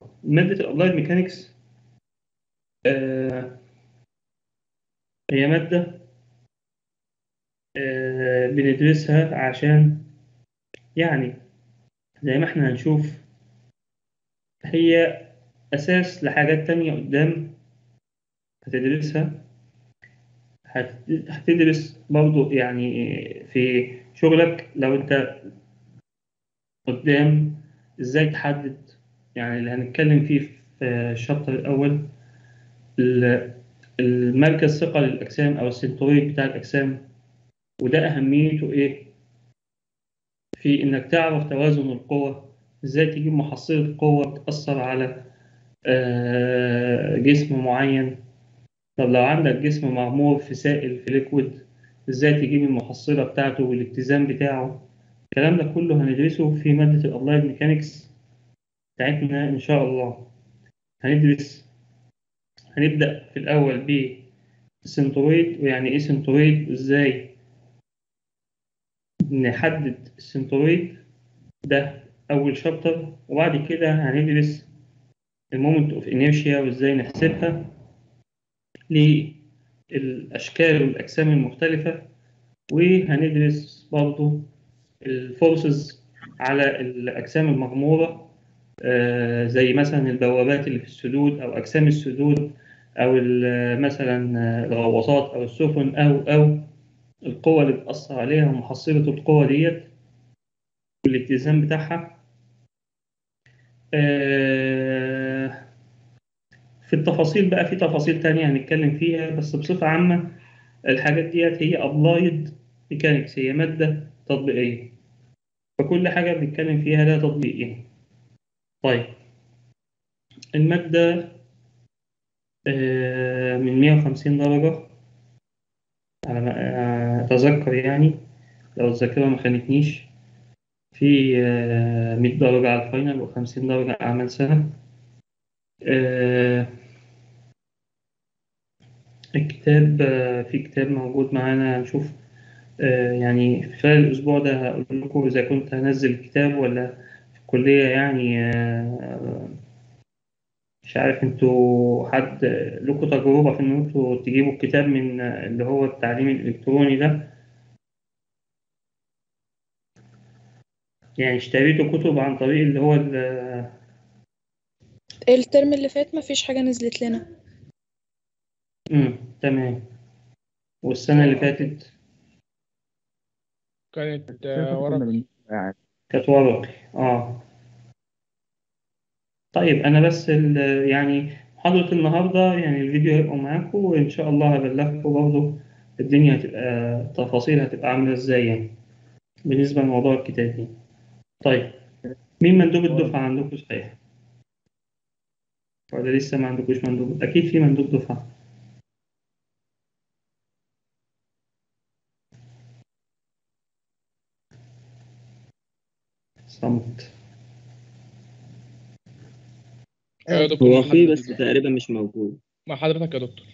مادة الأبلايد ميكانيكس آه هي مادة آه بندرسها عشان يعني زي ما احنا هنشوف هي أساس لحاجات تانية قدام هتدرسها هت- هتدرس برضو يعني في شغلك لو انت قدام ازاي تحدد يعني اللي هنتكلم فيه في الشابتر الأول ال- المركز ثقة للأجسام أو السنترويد بتاع الأجسام وده أهميته إيه؟ في إنك تعرف توازن القوة إزاي تجيب محصلة قوة بتأثر على آه، جسم معين طب لو عندك جسم مغمور في سائل في ليكويد إزاي تجيب المحصلة بتاعته والاتزان بتاعه الكلام ده كله هندرسه في مادة الأبلايد ميكانيكس بتاعتنا إن شاء الله هندرس هنبدأ في الأول بالسنترويد ويعني إيه سنترويد وإزاي نحدد السنترويد ده أول شابتر وبعد كده هندرس المومنت أوف إنيرشيا وإزاي نحسبها للأشكال والأجسام المختلفة وهندرس برضو الفورسز على الأجسام المغمورة آه، زي مثلا البوابات اللي في السدود أو أجسام السدود أو ال- مثلا الغواصات أو السفن أو أو القوة اللي بتأثر عليها ومحصلة القوة ديت والاتزان بتاعها آه، في التفاصيل بقى في تفاصيل تانية هنتكلم فيها بس بصفة عامة الحاجات ديت هي أبلايد ميكانيكس هي مادة تطبيقية فكل حاجة بنتكلم فيها لها تطبيقين طيب المادة آه، من 150 درجة على ما آه، أتذكر يعني لو الذاكرة ما خانتنيش في آه، 100 درجة على الفاينل و50 درجة أعمال سنة آه، الكتاب آه، في كتاب موجود معانا هنشوف آه، يعني في خلال الأسبوع ده هقول لكم إذا كنت هنزل الكتاب ولا في الكلية يعني آه، مش عارف انتوا حد لكم تجربة في إن انتوا تجيبوا الكتاب من آه، اللي هو التعليم الإلكتروني ده يعني اشتريتوا كتب عن طريق اللي هو ال- الترم اللي فات مفيش حاجة نزلت لنا مم، تمام والسنة اللي فاتت كانت آه، ورق يعني كانت ورقي اه طيب انا بس ال- يعني محاضرة النهاردة يعني الفيديو هيبقى معاكم وان شاء الله هبلغكم برضه الدنيا هتبقى التفاصيل هتبقى عاملة ازاي يعني بالنسبة لموضوع الكتاب يعني طيب مين مندوب الدفعة عندكم صحيح؟ ولا لسه ما عندكوش مندوب؟ أكيد في مندوب دفعة صمت ايوه يا دكتور هو مع في حضرتك بس تقريبا مش موجود مع حضرتك يا دكتور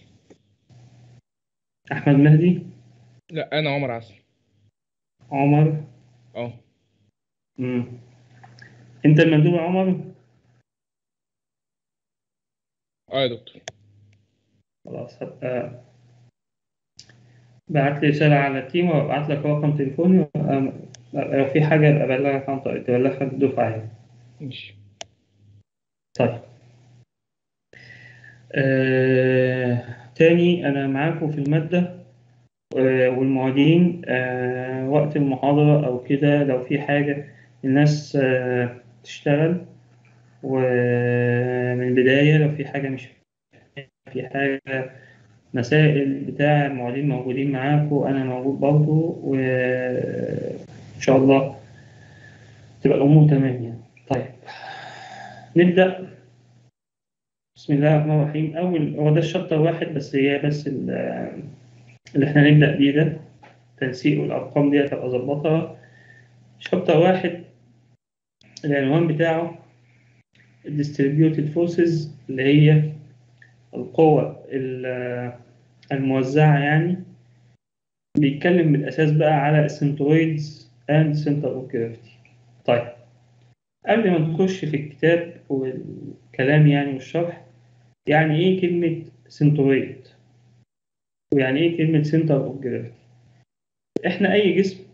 أحمد مهدي لا انا عمر عسل عمر اه مم. أنت المندوب يا عمر؟ اه يا دكتور خلاص هبقى بعت لي رسالة على التيم وابعت لك رقم تليفوني وأبقى- لو في حاجة أبقى أبلغك عن طريق تبلغها الدفعة يعني ماشي طيب آه، تاني أنا معاكم في المادة آه، والمعيدين آه، وقت المحاضرة أو كده لو في حاجة الناس آه، تشتغل ومن البداية لو في حاجة مش في حاجة مسائل بتاع المعيدين موجودين معاكم وأنا موجود برضه وإن شاء الله تبقى الأمور تمام يعني طيب نبدأ بسم الله الرحمن الرحيم أول هو ده الشابتر واحد بس هي بس ال- اللي احنا نبدأ بيه ده تنسيق والأرقام دي هتبقى أظبطها شابتر واحد العنوان بتاعه distributed forces اللي هي القوة ال- الموزعة يعني بيتكلم بالأساس بقى على السنترويدز and center of gravity طيب قبل ما نخش في الكتاب وال- كلام يعني والشرح يعني ايه كلمة سنترويد ويعني ايه كلمة سنتر اوف جرافيتي احنا اي جسم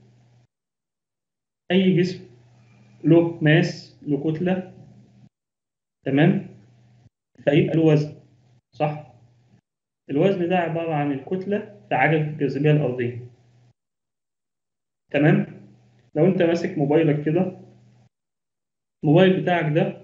اي جسم له ماس له كتلة تمام فيبقى له وزن صح الوزن ده عبارة عن الكتلة في عجلة الجاذبية الأرضية تمام لو انت ماسك موبايلك كده الموبايل بتاعك ده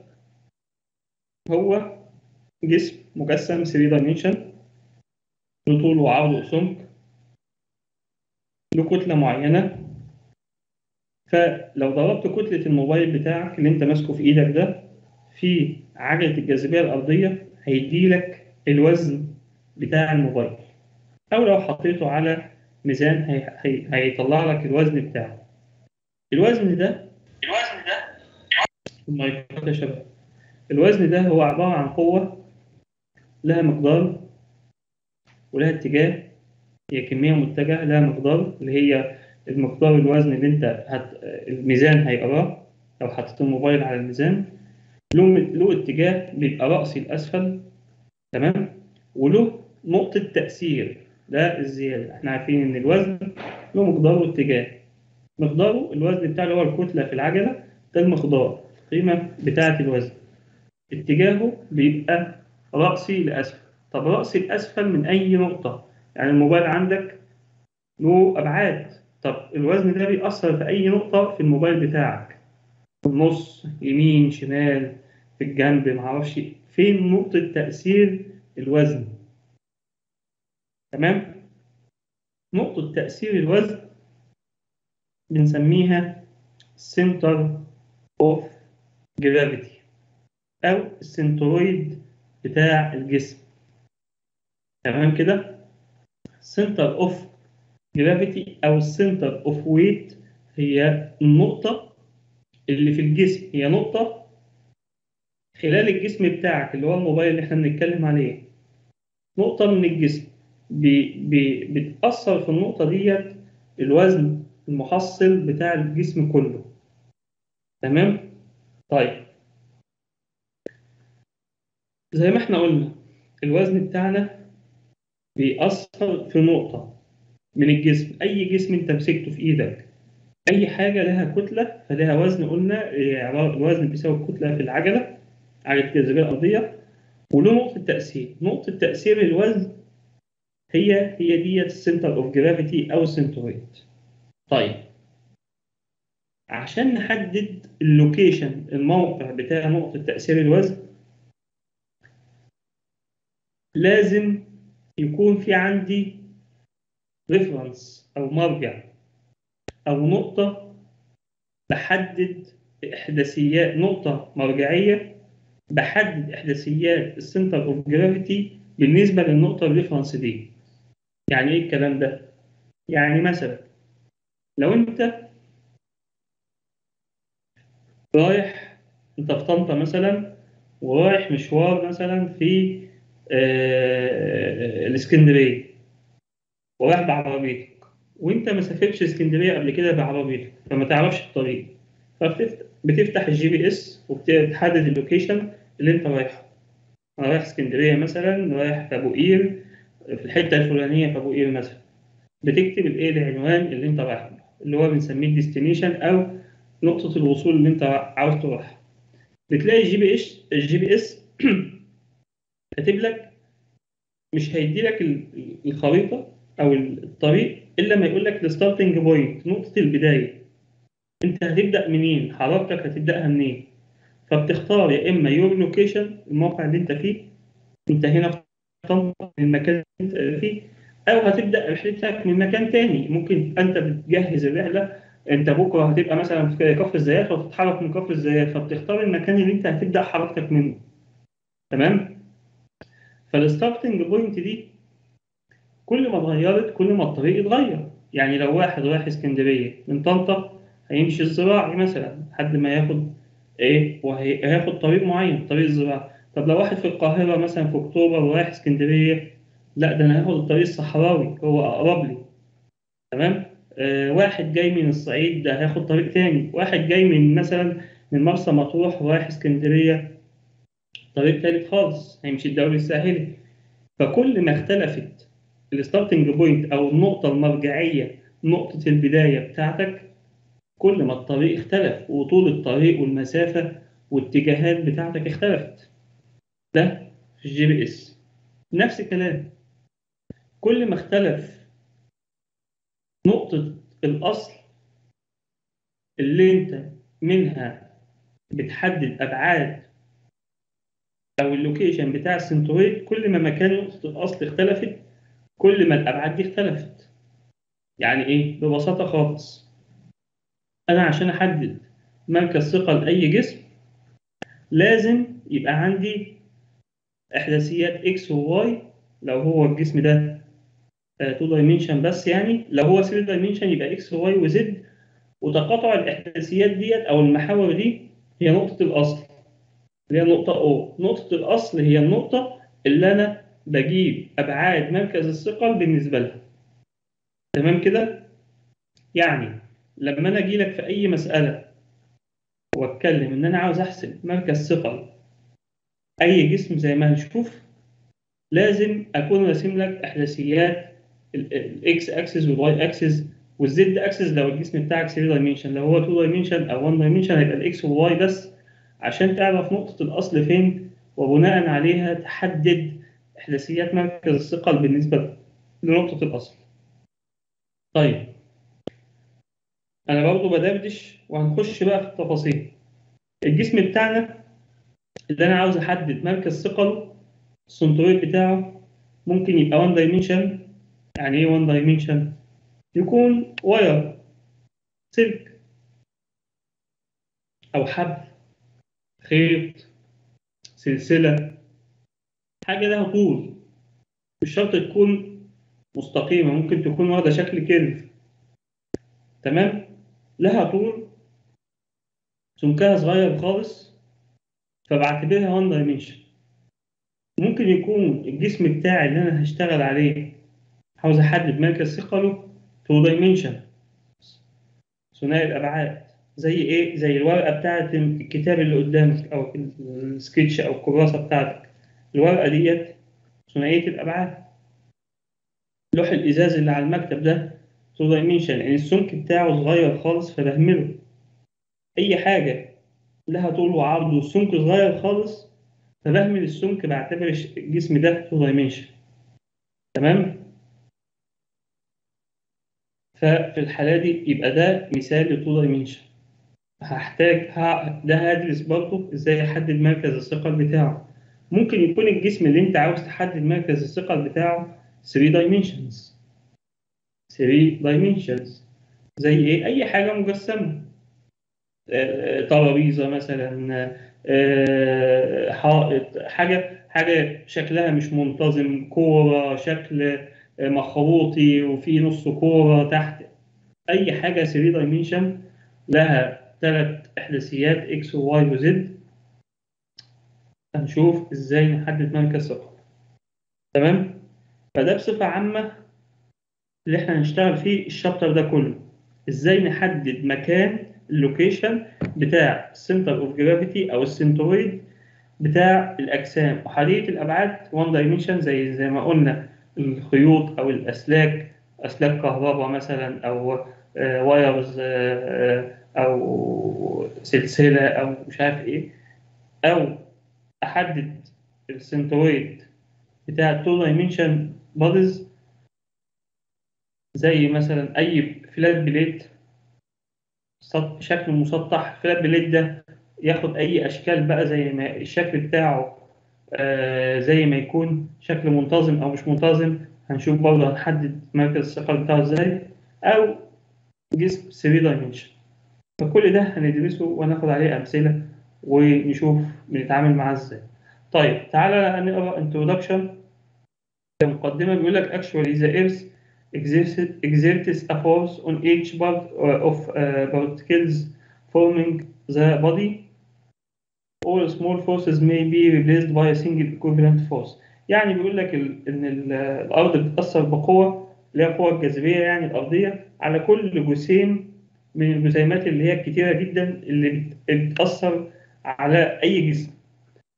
هو جسم مجسم 3 دايمنشن له طول وعرض وسمك له كتلة معينة فلو ضربت كتلة الموبايل بتاعك اللي انت ماسكه في ايدك ده في عجلة الجاذبية الأرضية هيديلك الوزن بتاع الموبايل أو لو حطيته على ميزان هي... هي... هيطلع لك الوزن بتاعه الوزن ده الوزن ده المايكروفون يا شباب الوزن ده هو عبارة عن قوة لها مقدار ولها اتجاه هي كمية متجهة لها مقدار اللي هي المقدار الوزن اللي انت هت... الميزان هيقراه لو حطيت الموبايل على الميزان له له اتجاه بيبقى رأسي الأسفل تمام وله نقطة تأثير ده الزيادة احنا عارفين ان الوزن له مقدار واتجاه مقداره الوزن بتاعه اللي هو الكتلة في العجلة ده المقدار القيمة بتاعة الوزن اتجاهه بيبقى رأسي لأسفل طب رأسي الأسفل من أي نقطة يعني الموبايل عندك له أبعاد طب الوزن ده بيأثر في أي نقطة في الموبايل بتاعك في النص يمين شمال في الجنب معرفش فين نقطة تأثير الوزن تمام نقطة تأثير الوزن بنسميها center of gravity أو السنترويد بتاع الجسم تمام كده center of gravity أو center of weight هي النقطة اللي في الجسم هي نقطة خلال الجسم بتاعك اللي هو الموبايل اللي احنا بنتكلم عليه نقطة من الجسم بي بي بتأثر في النقطة ديت الوزن المحصل بتاع الجسم كله تمام طيب زي ما احنا قلنا الوزن بتاعنا بيأثر في نقطة من الجسم أي جسم أنت مسكته في إيدك أي حاجة لها كتلة فلها وزن قلنا الوزن بيساوي الكتلة في العجلة عجلة الجاذبية الأرضية وله نقطة تأثير نقطة تأثير الوزن هي هي ديت السنتر اوف جرافيتي او السنترويد طيب عشان نحدد اللوكيشن الموقع بتاع نقطة تأثير الوزن لازم يكون في عندي ريفرنس أو مرجع أو نقطة بحدد إحداثيات نقطة مرجعية بحدد إحداثيات السنتر أوف جرافيتي بالنسبة للنقطة الريفرنس دي يعني إيه الكلام ده؟ يعني مثلا لو أنت رايح أنت في طنطا مثلا ورايح مشوار مثلا في آه الإسكندرية ورايح بعربيتك وأنت ما سافرتش اسكندرية قبل كده بعربيتك فما تعرفش الطريق فبتفتح الجي بي إس وبتحدد اللوكيشن اللي أنت رايحه أنا رايح اسكندرية مثلا رايح في أبو قير في الحتة الفلانية في أبو قير مثلا بتكتب الإيه العنوان اللي أنت رايحه اللي هو بنسميه الديستنيشن أو نقطة الوصول اللي أنت عاوز تروحها بتلاقي الجي بي إس الجي بي إس كاتب لك مش هيدي لك الخريطة أو الطريق إلا ما يقول لك الستارتنج بوينت نقطة البداية أنت هتبدأ منين؟ حركتك هتبدأها منين؟ فبتختار يا إما يور لوكيشن الموقع اللي أنت فيه أنت هنا في طنطا المكان اللي أنت فيه أو هتبدأ رحلتك من مكان تاني ممكن أنت بتجهز الرحلة أنت بكرة هتبقى مثلا في كفر الزيات وتتحرك من كفر الزيات فبتختار المكان اللي أنت هتبدأ حركتك منه تمام؟ فالستارتنج بوينت دي كل ما اتغيرت كل ما الطريق اتغير يعني لو واحد رايح اسكندريه من طنطا هيمشي الزراعي مثلا لحد ما ياخد ايه وهياخد طريق معين طريق الزراعي طب لو واحد في القاهره مثلا في اكتوبر ورايح اسكندريه لا ده انا هاخد الطريق الصحراوي هو اقرب لي تمام آه واحد جاي من الصعيد ده هياخد طريق تاني واحد جاي من مثلا من مرسى مطروح ورايح اسكندريه طريق تالت خالص هيمشي الدوري الساحلي فكل ما اختلفت الستارتنج بوينت او النقطه المرجعيه نقطه البدايه بتاعتك كل ما الطريق اختلف وطول الطريق والمسافه والاتجاهات بتاعتك اختلفت ده في الجي بي اس نفس الكلام كل ما اختلف نقطة الأصل اللي أنت منها بتحدد أبعاد أو اللوكيشن بتاع السنترويد كل ما مكان نقطة الأصل اختلفت كل ما الأبعاد دي اختلفت يعني إيه؟ ببساطة خالص أنا عشان أحدد مركز ثقة لأي جسم لازم يبقى عندي إحداثيات إكس وواي لو هو الجسم ده 2 دايمنشن بس يعني لو هو 3 دايمنشن يبقى اكس وواي وزد وتقاطع الاحداثيات ديت او المحاور دي هي نقطه الاصل اللي هي نقطه او نقطه الاصل هي النقطه اللي انا بجيب ابعاد مركز الثقل بالنسبه لها تمام كده يعني لما انا اجي لك في اي مساله واتكلم ان انا عاوز احسب مركز ثقل اي جسم زي ما هنشوف لازم اكون راسم لك احداثيات الاكس اكسس والواي اكسس والزد اكسس لو الجسم بتاعك 3 دايمنشن لو هو 2 دايمنشن او 1 دايمنشن هيبقى الاكس والواي بس عشان تعرف نقطة الأصل فين وبناء عليها تحدد إحداثيات مركز الثقل بالنسبة لنقطة الأصل. طيب أنا برضه بدردش وهنخش بقى في التفاصيل. الجسم بتاعنا اللي أنا عاوز أحدد مركز ثقله السنترويد بتاعه ممكن يبقى 1 دايمنشن يعني ايه 1 دايمنشن يكون واير سلك او حبل خيط سلسله حاجه لها طول مش شرط تكون مستقيمه ممكن تكون واخده شكل كيرف تمام لها طول سمكها صغير خالص فبعتبرها 1 دايمنشن ممكن يكون الجسم بتاعي اللي انا هشتغل عليه عاوز احدد مركز ثقله 2 دايمنشن ثنائي الابعاد زي ايه زي الورقه بتاعه الكتاب اللي قدامك او السكتش او الكراسه بتاعتك الورقه ديت ثنائيه الابعاد لوح الازاز اللي على المكتب ده 2 دايمنشن يعني السمك بتاعه صغير خالص فبهمله اي حاجه لها طول وعرض والسمك صغير خالص فبهمل السمك بعتبر الجسم ده 2 دايمنشن تمام ففي الحالة دي يبقى ده مثال ل 2 دايمنشن هحتاج ه... ده هدرس برضه ازاي احدد مركز الثقل بتاعه ممكن يكون الجسم اللي انت عاوز تحدد مركز الثقل بتاعه 3 دايمنشنز 3 دايمنشنز زي ايه اي حاجه مجسمه ترابيزه مثلا حائط حاجه حاجه شكلها مش منتظم كوره شكل مخروطي وفي نص كوره تحت اي حاجه 3 دايمنشن لها ثلاث احداثيات اكس وواي وزد هنشوف ازاي نحدد مركز ثقل تمام فده بصفه عامه اللي احنا هنشتغل فيه الشابتر ده كله ازاي نحدد مكان اللوكيشن بتاع السنتر اوف جرافيتي او السنترويد بتاع الاجسام احاديه الابعاد 1 دايمنشن زي زي ما قلنا الخيوط او الاسلاك اسلاك كهرباء مثلا او وايرز او سلسله او مش عارف ايه او احدد السنترويد بتاع 2 دايمنشن بوديز زي مثلا اي فلات بليت شكل مسطح فلات بليت ده ياخد اي اشكال بقى زي ما الشكل بتاعه آه زي ما يكون شكل منتظم او مش منتظم هنشوف برضه هنحدد مركز الثقل بتاعه ازاي او جسم 3 دايمنشن فكل ده هندرسه وهناخد عليه امثله ونشوف بنتعامل معاه ازاي طيب تعالى نقرا introduction المقدمه بيقول لك actually the earth exerts a force on each part of uh, particles forming the body all small forces may be replaced by a single equivalent force يعني بيقول لك ال ان ال الارض بتاثر بقوه اللي هي قوه الجاذبيه يعني الارضيه على كل جسيم من الجسيمات اللي هي الكتيره جدا اللي بتاثر على اي جسم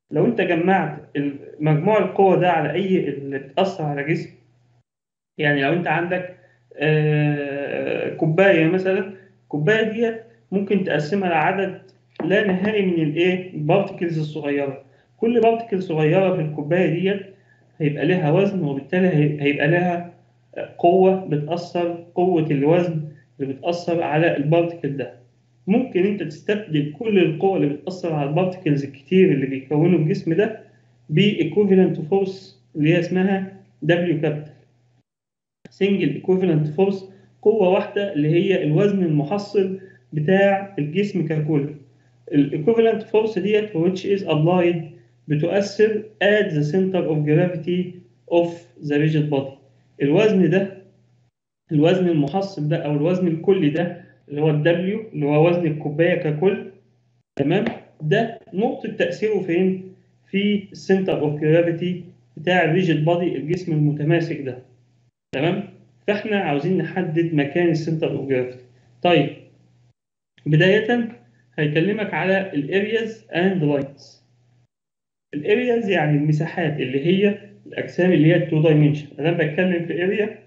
لو انت جمعت ال- مجموع القوى ده على اي اللي بتأثر على جسم يعني لو انت عندك آه، كوبايه مثلا الكوبايه ديت ممكن تقسمها لعدد لا نهائي من الايه البارتكلز الصغيره كل بارتكل صغيره في الكوبايه ديت هيبقى لها وزن وبالتالي هي- هيبقى لها قوه بتاثر قوه الوزن اللي بتاثر على البارتكل ده ممكن انت تستبدل كل القوى اللي بتاثر على البارتكلز الكتير اللي بيكونوا الجسم ده بايكوفالنت فورس اللي هي اسمها دبليو كابيتال سنجل ايكوفالنت فورس قوه واحده اللي هي الوزن المحصل بتاع الجسم ككل الايكوفالنت فورس ديت which is applied بتؤثر at the center of gravity of the rigid body الوزن ده الوزن المحصل ده او الوزن الكلي ده اللي هو الدبليو اللي هو وزن الكوبايه ككل تمام ده نقطه تاثيره فين في السنتر اوف جرافيتي بتاع الريجيد بادي الجسم المتماسك ده تمام فاحنا عاوزين نحدد مكان السنتر اوف جرافيتي طيب بدايه هيكلمك على الارياز اند لاينز الارياز يعني المساحات اللي هي الاجسام اللي هي التو دايمنشن انا بتكلم في اريا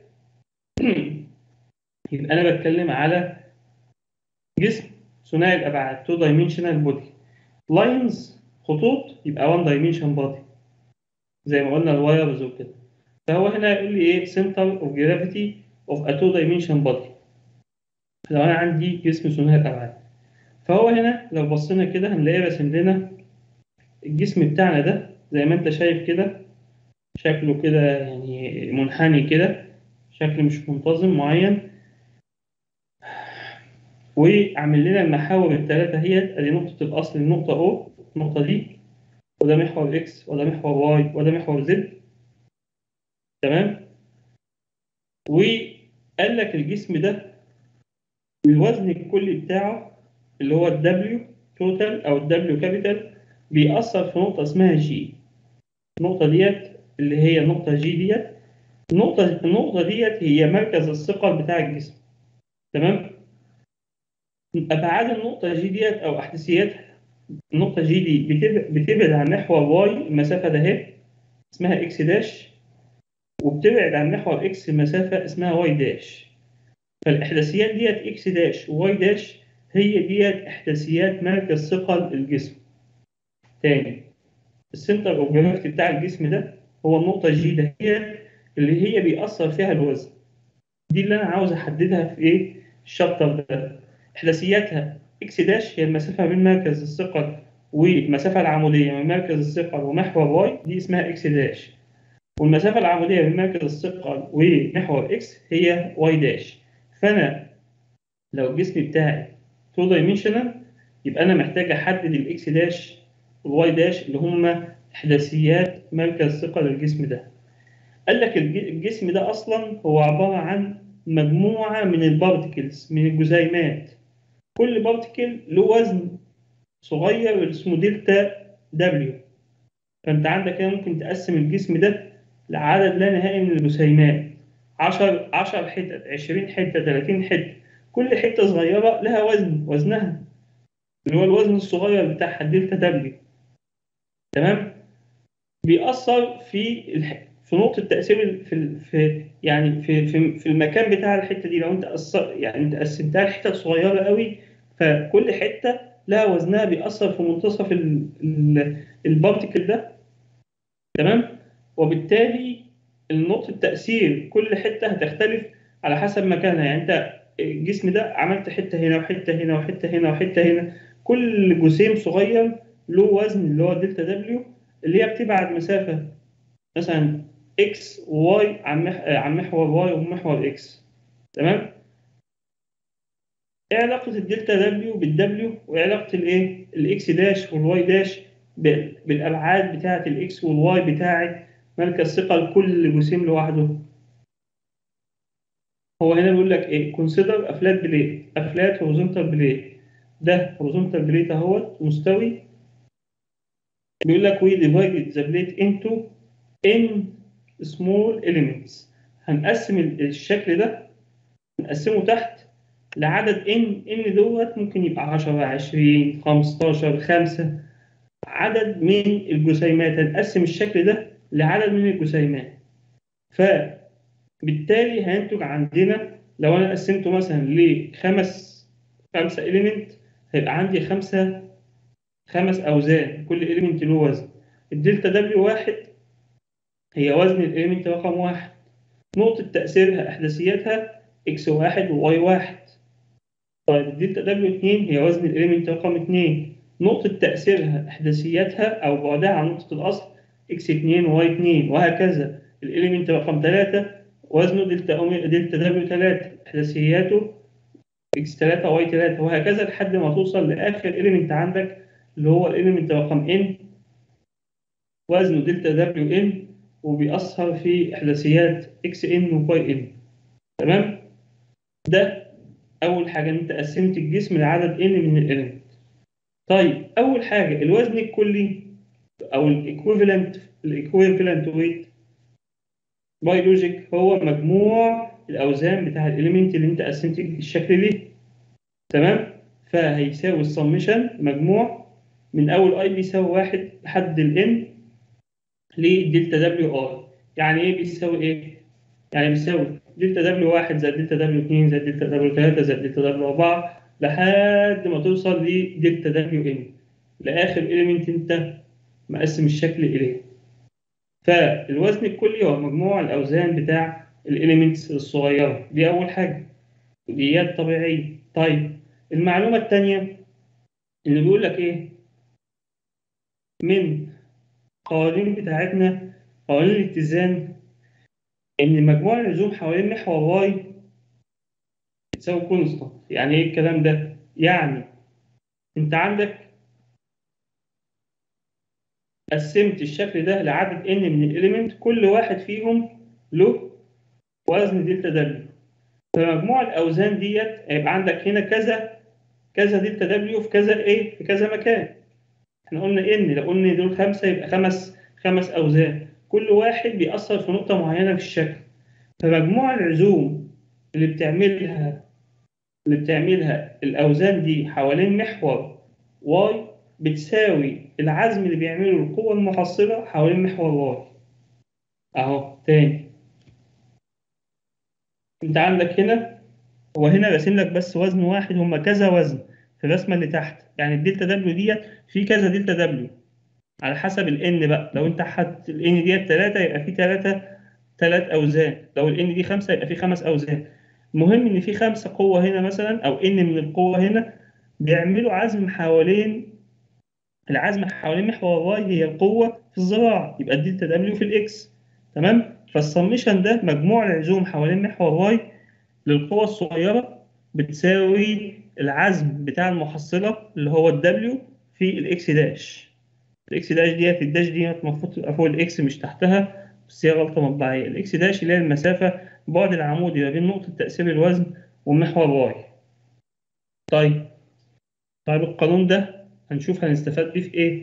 يبقى انا بتكلم على جسم ثنائي الابعاد تو دايمنشنال بودي لاينز خطوط يبقى 1 دايمنشن بودي زي ما قلنا الوايرز وكده فهو هنا يقول لي ايه سنتر اوف جرافيتي اوف ا تو دايمنشن بودي لو انا عندي جسم ثنائي الابعاد فهو هنا لو بصينا كده هنلاقيه راسم لنا الجسم بتاعنا ده زي ما انت شايف كده شكله كده يعني منحني كده شكل مش منتظم معين وعامل لنا المحاور الثلاثة هي ادي نقطة الأصل النقطة O النقطة دي وده محور إكس وده محور واي وده محور زد تمام وقال لك الجسم ده الوزن الكلي بتاعه اللي هو الدبليو توتال أو الدبليو كابيتال بيأثر في نقطة اسمها جي النقطة ديت اللي هي النقطة جي ديت النقطة النقطة ديت هي مركز الثقل بتاع الجسم تمام أبعاد النقطة جي ديت أو أحداثياتها النقطة جي دي بتب- بتبعد عن محور واي المسافة ده اهي اسمها اكس داش وبتبعد عن محور اكس مسافة اسمها واي داش فالإحداثيات ديت اكس داش وواي داش هي ديت إحداثيات مركز ثقل الجسم تاني السنتر اوف جرافيتي بتاع الجسم ده هو النقطة جي ده هي اللي هي بيأثر فيها الوزن دي اللي أنا عاوز أحددها في إيه الشابتر ده إحداثياتها إكس داش هي المسافة بين مركز الثقل والمسافة العمودية من مركز الثقل ومحور واي دي اسمها إكس داش والمسافة العمودية بين مركز الثقل ومحور إكس هي واي داش فأنا لو الجسم بتاعي تو دايمنشنال يبقى أنا محتاج أحدد الإكس داش والواي داش اللي هم إحداثيات مركز ثقل الجسم ده قال لك الج- الجسم ده أصلا هو عبارة عن مجموعة من البارتكلز من الجزيئات كل بارتكل له وزن صغير اسمه دلتا دبليو فانت عندك كده ممكن تقسم الجسم ده لعدد لا نهائي من الجسيمات 10 10 حتت 20 حته 30 حته كل حته صغيره لها وزن وزنها اللي هو الوزن الصغير بتاعها الدلتا دبليو تمام بيأثر في الح... في نقطة تأثير ال- في ال- في يعني في في في المكان بتاع الحتة دي لو أنت أثر يعني أنت قسمتها لحتت صغيرة قوي فكل حتة لها وزنها بيأثر في منتصف ال- ال- البارتيكل ده تمام وبالتالي نقطة تأثير كل حتة هتختلف على حسب مكانها يعني أنت الجسم ده عملت حتة هنا وحتة هنا وحتة هنا وحتة هنا كل جسيم صغير له وزن اللي هو دلتا دبليو اللي هي بتبعد مسافة مثلا اكس وواي عن مح... عن محور واي ومحور اكس تمام ايه علاقة الدلتا دبليو بالدبليو وايه علاقة الايه الاكس داش والواي داش ب- بالابعاد بتاعة الاكس والواي بتاعة مركز ثقل كل جسيم لوحده هو هنا بيقول لك ايه consider a flat plate a flat horizontal plate ده horizontal plate اهوت مستوي بيقول لك we divided the plate into n small elements هنقسم ال- الشكل ده نقسمه تحت لعدد n n دوت ممكن يبقى 10 20 15 5 عدد من الجسيمات هنقسم الشكل ده لعدد من الجسيمات فبالتالي هينتج عندنا لو انا قسمته مثلا لخمس خمسة إيليمنت هيبقى عندي خمسة خمس أوزان كل إيليمنت له وزن الدلتا دبليو واحد هي وزن الإيليمنت رقم واحد نقطة تأثيرها إحداثياتها إكس واحد وواي واحد طيب الدلتا دبليو اتنين هي وزن الإيليمنت رقم اتنين نقطة تأثيرها إحداثياتها أو بعدها عن نقطة الأصل إكس اتنين وواي اتنين وهكذا الإيليمنت رقم تلاتة وزنه دلتا أومي دلتا دبليو تلاتة إحداثياته إكس تلاتة واي تلاتة وهكذا لحد ما توصل لآخر إيليمنت عندك اللي هو الإيليمنت رقم إن وزنه دلتا دبليو إن وبيأثر في إحداثيات إكس إن وواي إن تمام ده أول حاجة أنت قسمت الجسم لعدد إن من الإيليمنت طيب أول حاجة الوزن الكلي أو الإيكويفالنت الإيكويفالنت ويت بيولوجيك هو مجموع الأوزان بتاع الإليمنت اللي أنت قسمت الشكل ليه تمام فهيساوي السمشن مجموع من أول أي بيساوي واحد لحد الإن لدلتا دبليو ار يعني إيه بيساوي إيه؟ يعني بيساوي دلتا دبليو واحد زائد دلتا دبليو اتنين زائد دلتا دبليو تلاتة زائد دلتا دبليو أربعة لحد ما توصل لدلتا دبليو إن لآخر إليمنت أنت مقسم الشكل إليه فالوزن الكلي هو مجموع الأوزان بتاع الإليمنتس الصغيرة دي أول حاجة وديات طبيعية طيب المعلومة التانية اللي بيقول لك إيه من قوانين بتاعتنا قوانين الاتزان إن مجموع العزوم حوالين محور واي بتساوي كونستانت يعني إيه الكلام ده؟ يعني أنت عندك قسمت الشكل ده لعدد n من الاليمنت كل واحد فيهم له وزن دلتا دبليو فمجموع الاوزان ديت هيبقى عندك هنا كذا كذا دلتا دبليو في كذا ايه في كذا مكان احنا قلنا ان لو قلنا دول خمسه يبقى خمس خمس اوزان كل واحد بيأثر في نقطه معينه في الشكل فمجموع العزوم اللي بتعملها اللي بتعملها الاوزان دي حوالين محور واي بتساوي العزم اللي بيعمله القوة المحصلة حوالين محور واي أهو تاني أنت عندك هنا هو هنا راسم لك بس وزن واحد هما كذا وزن في الرسمة اللي تحت يعني الدلتا دبليو ديت في كذا دلتا دبليو على حسب الان بقى لو انت حط الان ديت 3 يبقى في 3 3 اوزان لو الان دي 5 يبقى في 5 اوزان المهم ان في خمسة قوة هنا مثلا او ان من القوة هنا بيعملوا عزم حوالين العزم حوالين محور واي هي القوة في الذراع يبقى الدلتا دبليو في الاكس تمام فالسميشن ده مجموع العزوم حوالين محور واي للقوة الصغيرة بتساوي العزم بتاع المحصلة اللي هو الدبليو في الاكس داش الاكس داش ديت الداش دي المفروض تبقى فوق الاكس مش تحتها بس هي غلطة مطبعية الاكس داش اللي هي المسافة بعد العمودي ما بين نقطة تأثير الوزن ومحور واي طيب طيب القانون ده هنشوف هنستفاد بيه في ايه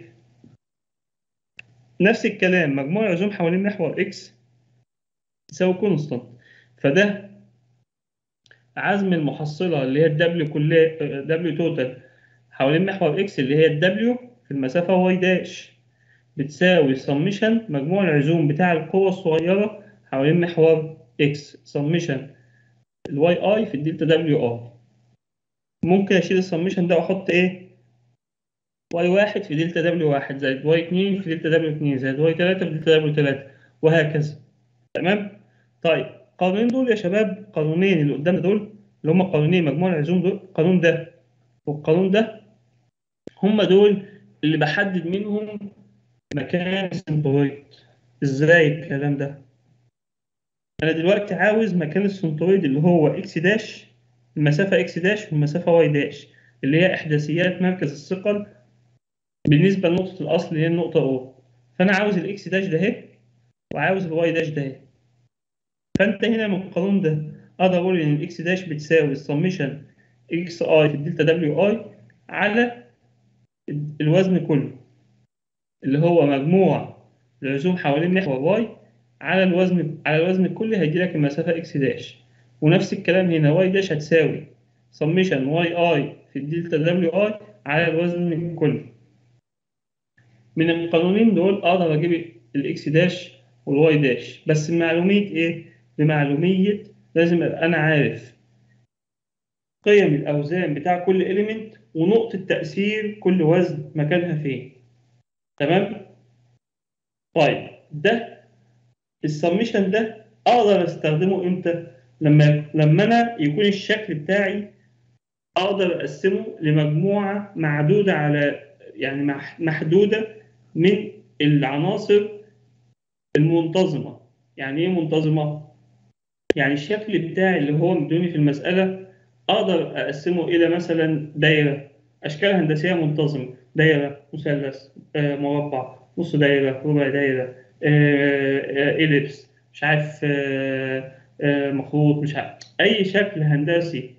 نفس الكلام مجموع العزوم حوالين محور اكس يساوي كونستانت فده عزم المحصلة اللي هي الدبليو كلها دبليو توتال حوالين محور اكس اللي هي الدبليو في المسافة واي داش بتساوي سمشن مجموع العزوم بتاع القوة الصغيرة حوالين محور اكس سمشن الواي اي في الدلتا دبليو اي ممكن اشيل السمشن ده واحط ايه واي واحد في دلتا دبليو واحد زائد واي اتنين في دلتا دبليو اتنين زائد واي تلاتة في دلتا دبليو تلاتة وهكذا تمام طيب القانونين دول يا شباب قانونين اللي قدامنا دول اللي هم قانونين مجموع العزوم دول القانون ده والقانون ده هم دول اللي بحدد منهم مكان السنترويد ازاي الكلام ده انا دلوقتي عاوز مكان السنترويد اللي هو اكس داش المسافة اكس داش والمسافة واي داش اللي هي احداثيات مركز الثقل بالنسبة لنقطة الأصل اللي هي النقطة O فأنا عاوز الإكس داش ده أهي وعاوز الواي داش ده أهي فأنت هنا من القانون ده أقدر أقول إن الإكس داش بتساوي السمشن إكس أي في الدلتا دبليو أي على الوزن كله اللي هو مجموع العزوم حوالين محور واي على الوزن على الوزن الكلي هيدي لك المسافة إكس داش ونفس الكلام هنا واي داش هتساوي سمشن واي اي في الدلتا دبليو اي على الوزن الكلي من القانونين دول اقدر اجيب الاكس داش والواي داش بس بمعلوميه ايه بمعلوميه لازم ابقى انا عارف قيم الاوزان بتاع كل اليمنت ونقطه تاثير كل وزن مكانها فين تمام طيب ده السمشن ده اقدر استخدمه امتى لما لما انا يكون الشكل بتاعي اقدر اقسمه لمجموعه معدوده على يعني مح- محدوده من العناصر المنتظمه يعني ايه منتظمه يعني الشكل بتاعي اللي هو مدوني في المساله اقدر اقسمه الى مثلا دايره اشكال هندسيه منتظمه دايره مثلث آه، مربع نص دايره ربع دايره إليبس مش عارف آه، آه، مخروط مش عارف اي شكل هندسي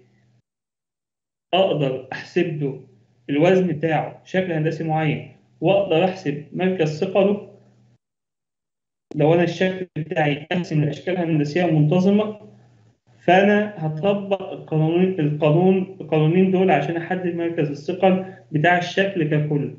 اقدر احسب له الوزن بتاعه شكل هندسي معين واقدر احسب مركز ثقله لو انا الشكل بتاعي يتقسم لاشكال هندسيه منتظمه فانا هطبق القانون القانون القانونين دول عشان احدد مركز الثقل بتاع الشكل ككل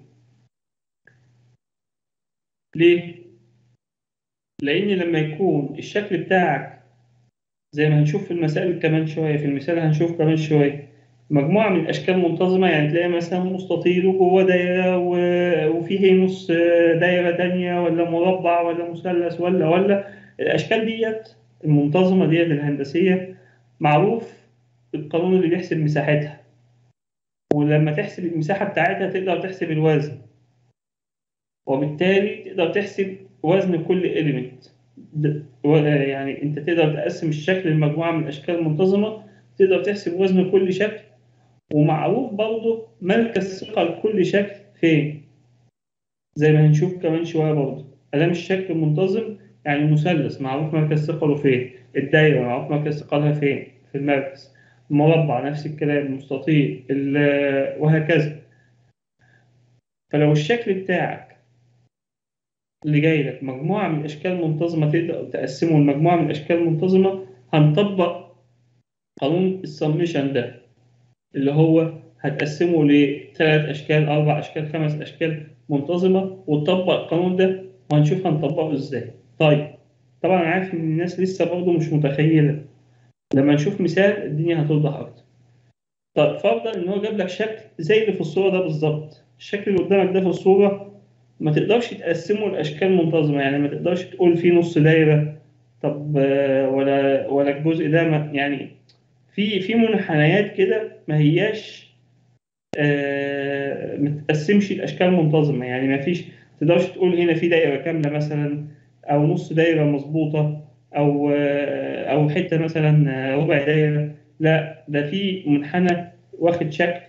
ليه لان لما يكون الشكل بتاعك زي ما هنشوف في المسائل كمان شويه في المثال هنشوف كمان شويه مجموعه من الاشكال منتظمه يعني تلاقي مثلا مستطيل وجوه دايره و- وفيه نص دايره تانية ولا مربع ولا مثلث ولا ولا الاشكال ديت المنتظمه ديت الهندسيه معروف القانون اللي بيحسب مساحتها ولما تحسب المساحه بتاعتها تقدر تحسب الوزن وبالتالي تقدر تحسب وزن كل إليمنت يعني انت تقدر تقسم الشكل لمجموعه من الاشكال المنتظمه تقدر تحسب وزن كل شكل ومعروف برضه مركز ثقل كل شكل فين زي ما هنشوف كمان شويه برضه ادام الشكل منتظم يعني المثلث معروف مركز ثقله فين الدايره معروف مركز ثقلها فين في المركز المربع نفس الكلام المستطيل ال- وهكذا فلو الشكل بتاعك اللي جاي لك مجموعة من الأشكال منتظمة تقدر تقسمه لمجموعة من الأشكال منتظمة هنطبق قانون السمشن ده اللي هو هتقسمه لثلاث أشكال أربع أشكال خمس أشكال منتظمة وتطبق القانون ده وهنشوف هنطبقه إزاي. طيب طبعا أنا عارف إن الناس لسه برضه مش متخيلة لما نشوف مثال الدنيا هتوضح أكتر. طيب فرضا إن هو جاب لك شكل زي اللي في الصورة ده بالظبط. الشكل اللي قدامك ده في الصورة ما تقدرش تقسمه لاشكال منتظمه يعني ما تقدرش تقول في نص دايره طب آه، ولا ولا الجزء ده ما يعني في في منحنيات كده ما هياش آه، ما تقسمش الاشكال منتظمه يعني ما فيش ما تقدرش تقول هنا في دايره كامله مثلا او نص دايره مظبوطه او آه، او حته مثلا آه، ربع دايره لا ده في منحنى واخد شكل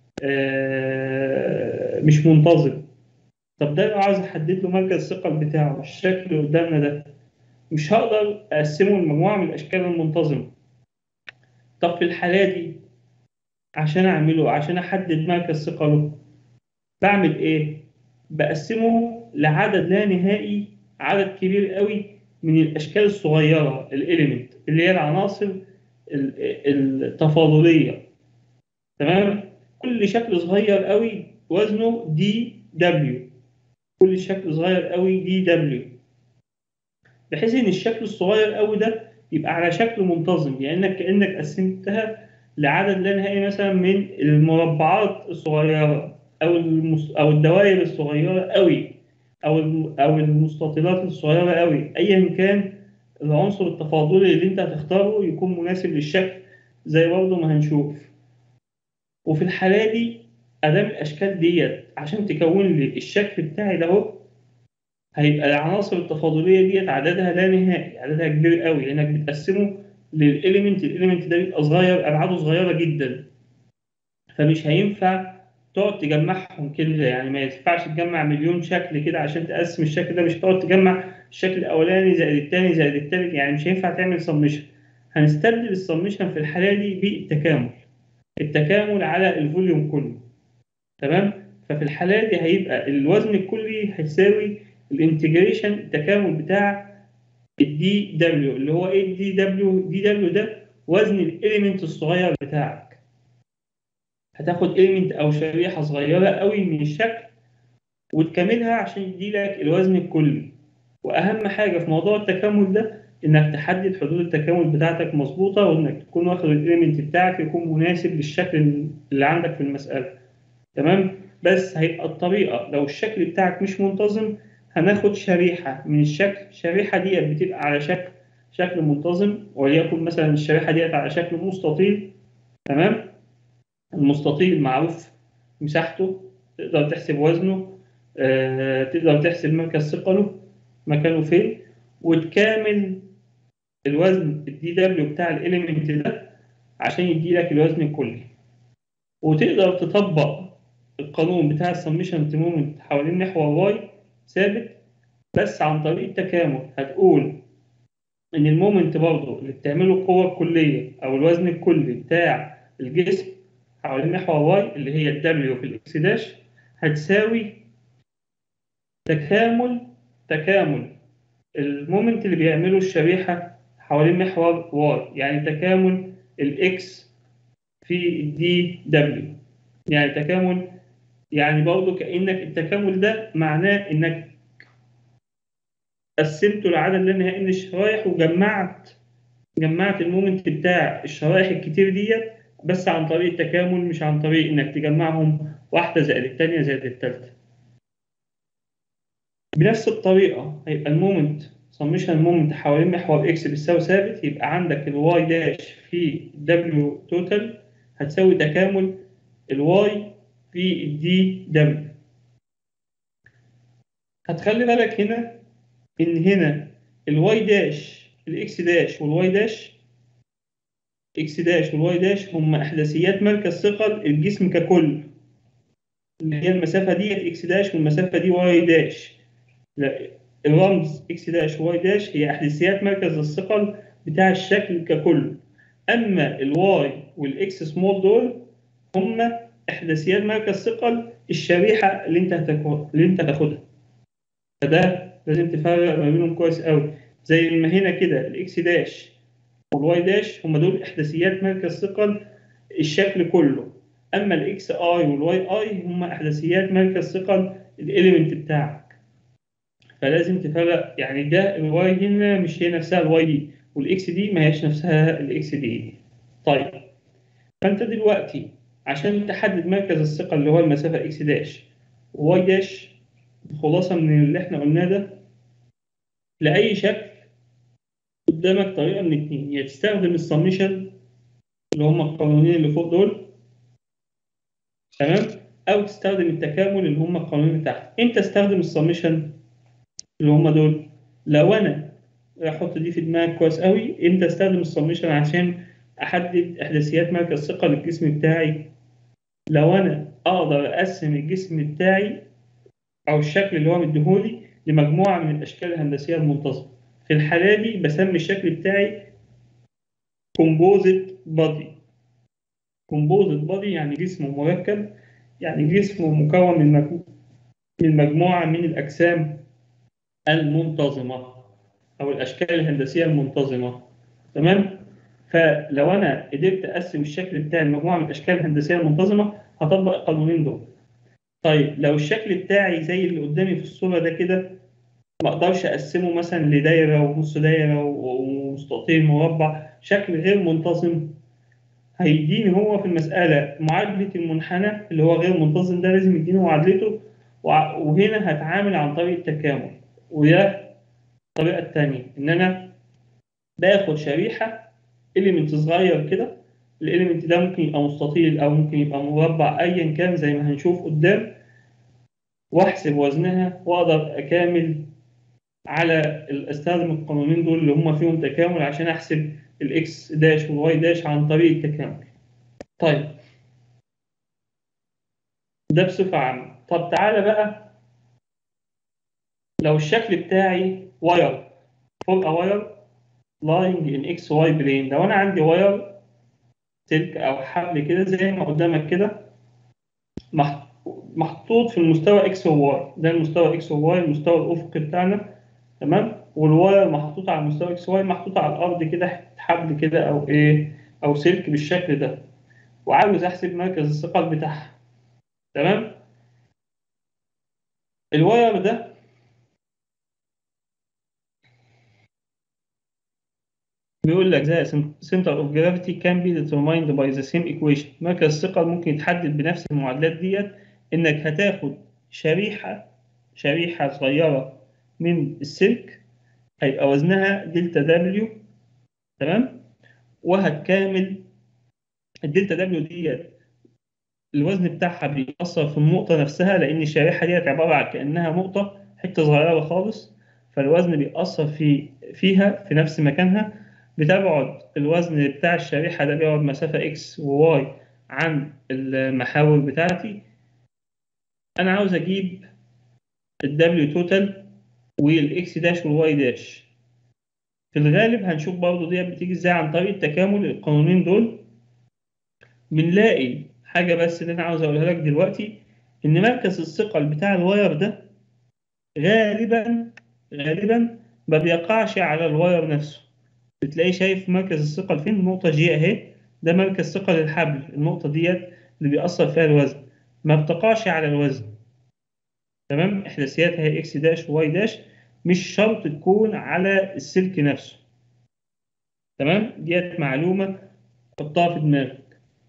آه، مش منتظم طب ده لو عاوز احدد له مركز الثقل بتاعه الشكل اللي قدامنا ده مش هقدر اقسمه لمجموعه من الاشكال المنتظمه طب في الحاله دي عشان اعمله عشان احدد مركز ثقله بعمل ايه بقسمه لعدد لا نهائي عدد كبير قوي من الاشكال الصغيره الاليمنت اللي هي العناصر ال- التفاضليه تمام كل شكل صغير قوي وزنه دي دبليو كل شكل صغير قوي دي دبليو بحيث ان الشكل الصغير قوي ده يبقى على شكل منتظم يعني انك كانك قسمتها لعدد لا نهائي مثلا من المربعات الصغيره او المس... او الدوائر الصغيره قوي او الم... او المستطيلات الصغيره قوي ايا كان العنصر التفاضلي اللي انت هتختاره يكون مناسب للشكل زي برضه ما هنشوف وفي الحاله دي ادام الاشكال ديت عشان تكون لي الشكل بتاعي ده اهو هيبقى العناصر التفاضليه ديت عددها لا نهائي عددها كبير قوي لانك بتقسمه للاليمنت الاليمنت ده بيبقى صغير ابعاده صغيره جدا فمش هينفع تقعد تجمعهم كده يعني ما ينفعش تجمع مليون شكل كده عشان تقسم الشكل ده مش هتقعد تجمع الشكل الاولاني زائد الثاني زائد الثالث يعني مش هينفع تعمل سمشن هنستبدل السمشن في الحاله دي بالتكامل التكامل على الفوليوم كله تمام ففي الحالة دي هيبقى الوزن الكلي هيساوي الانتجريشن التكامل بتاع الدي دبليو اللي هو ايه الدي دبليو دي دبليو ده وزن الاليمنت الصغير بتاعك هتاخد اليمنت او شريحه صغيره قوي من الشكل وتكاملها عشان يديلك الوزن الكلي واهم حاجه في موضوع التكامل ده انك تحدد حدود التكامل بتاعتك مظبوطه وانك تكون واخد الاليمنت بتاعك يكون مناسب للشكل اللي عندك في المساله تمام بس هيبقى الطريقه لو الشكل بتاعك مش منتظم هناخد شريحه من الشكل الشريحه ديت بتبقى على شكل شكل منتظم وليكن مثلا الشريحه ديت على شكل مستطيل تمام المستطيل معروف مساحته تقدر تحسب وزنه آه، تقدر تحسب مركز ثقله مكانه فين وتكامل الوزن الدي دبليو بتاع الاليمنت ده عشان يديلك الوزن الكلي وتقدر تطبق القانون بتاع السميشن مومنت حوالين محور واي ثابت بس عن طريق التكامل هتقول ان المومنت برضه اللي بتعمله القوه الكليه او الوزن الكلي بتاع الجسم حوالين محور واي اللي هي الدبليو في الاكس داش هتساوي تكامل تكامل المومنت اللي بيعمله الشريحه حوالين محور واي يعني تكامل الاكس في الدي دبليو يعني تكامل يعني برضه كانك التكامل ده معناه انك قسمته لعدد لا نهائي من الشرايح وجمعت جمعت المومنت بتاع الشرايح الكتير ديت بس عن طريق التكامل مش عن طريق انك تجمعهم واحده زائد الثانيه زائد الثالثه بنفس الطريقه هيبقى المومنت سميشن المومنت حوالين محور اكس بيساوي ثابت يبقى عندك الواي داش في دبليو توتال هتساوي تكامل الواي في الدي دبليو هتخلي بالك هنا ان هنا الواي داش الاكس داش والواي داش اكس داش والواي داش هم احداثيات مركز ثقل الجسم ككل اللي هي المسافه ديت اكس داش والمسافه دي واي داش لا الرمز اكس داش وواي داش هي احداثيات مركز الثقل بتاع الشكل ككل اما الواي والاكس سمول دول هم احداثيات مركز ثقل الشريحه اللي انت هتاخدها اللي انت هتاخدها فده لازم تفرق ما بينهم كويس قوي زي ما هنا كده الاكس داش والواي داش هم دول احداثيات مركز ثقل الشكل كله اما الاكس اي والواي اي هم احداثيات مركز ثقل الاليمنت بتاعك فلازم تفرق يعني ده الواي هنا مش هي نفسها الواي دي والاكس دي ما هيش نفسها الاكس دي طيب فانت دلوقتي عشان تحدد مركز الثقل اللي هو المسافه اكس داش وواي داش خلاصه من اللي احنا قلناه ده لاي شكل قدامك طريقه من اتنين يا تستخدم السميشن اللي هم القانونين اللي فوق دول تمام او تستخدم التكامل اللي هم القانونين اللي تحت امتى استخدم السميشن اللي هم دول لو انا احط دي في دماغك كويس قوي امتى استخدم السميشن عشان احدد احداثيات مركز ثقل الجسم بتاعي لو انا اقدر اقسم الجسم بتاعي او الشكل اللي هو مديهولي لمجموعه من الاشكال الهندسيه المنتظمه في الحاله دي بسمي الشكل بتاعي كومبوزيت بادي كومبوزيت بادي يعني جسم مركب يعني جسم مكون من مجموعة من مجموعة من الأجسام المنتظمة أو الأشكال الهندسية المنتظمة تمام؟ فلو أنا قدرت أقسم الشكل بتاعي لمجموعة من الأشكال الهندسية المنتظمة هطبق القانونين دول. طيب لو الشكل بتاعي زي اللي قدامي في الصورة ده كده ما أقدرش أقسمه مثلا لدايرة ونص دايرة ومستطيل مربع شكل غير منتظم هيديني هو في المسألة معادلة المنحنى اللي هو غير منتظم ده لازم يديني معادلته وهنا هتعامل عن طريق التكامل وده الطريقة التانية إن أنا باخد شريحة إليمنت صغير كده الإليمنت ده ممكن يبقى مستطيل أو ممكن يبقى مربع أيا كان زي ما هنشوف قدام وأحسب وزنها وأقدر أكامل على استخدم القانونين دول اللي هم فيهم تكامل عشان أحسب الاكس داش والواي داش عن طريق التكامل طيب ده بصفة عامة طب تعالى بقى لو الشكل بتاعي واير فوق واير لاينج ان اكس واي بلين لو انا عندي واير سلك او حبل كده زي ما قدامك كده محطوط في المستوى اكس وواي ده المستوى اكس وواي المستوى الافقي بتاعنا تمام والواير محطوط على مستوى اكس واي محطوط على الارض كده حبل كده او ايه او سلك بالشكل ده وعاوز احسب مركز الثقل بتاعها تمام الواير ده بيقول لك the center of gravity can be determined by the same equation مركز الثقل ممكن يتحدد بنفس المعادلات ديت انك هتاخد شريحة شريحة صغيرة من السلك هيبقى وزنها دلتا دبليو تمام وهتكامل الدلتا دبليو ديت الوزن بتاعها بيأثر في النقطة نفسها لأن الشريحة ديت عبارة عن كأنها نقطة حتة صغيرة خالص فالوزن بيأثر في فيها في نفس مكانها بتبعد الوزن بتاع الشريحة ده بيقعد مسافة إكس وواي عن المحاور بتاعتي أنا عاوز أجيب الدبليو توتال والإكس داش والواي داش في الغالب هنشوف برضه ديت بتيجي إزاي عن طريق تكامل القانونين دول بنلاقي حاجة بس اللي أنا عاوز أقولها لك دلوقتي إن مركز الثقل بتاع الواير ده غالبا غالبا ما بيقعش على الواير نفسه بتلاقيه شايف مركز الثقل فين النقطة جي أهي ده مركز ثقل الحبل النقطة ديت اللي بيأثر فيها الوزن ما بتقعش على الوزن تمام إحداثياتها هي إكس داش وواي داش مش شرط تكون على السلك نفسه تمام ديت معلومة حطها في دماغك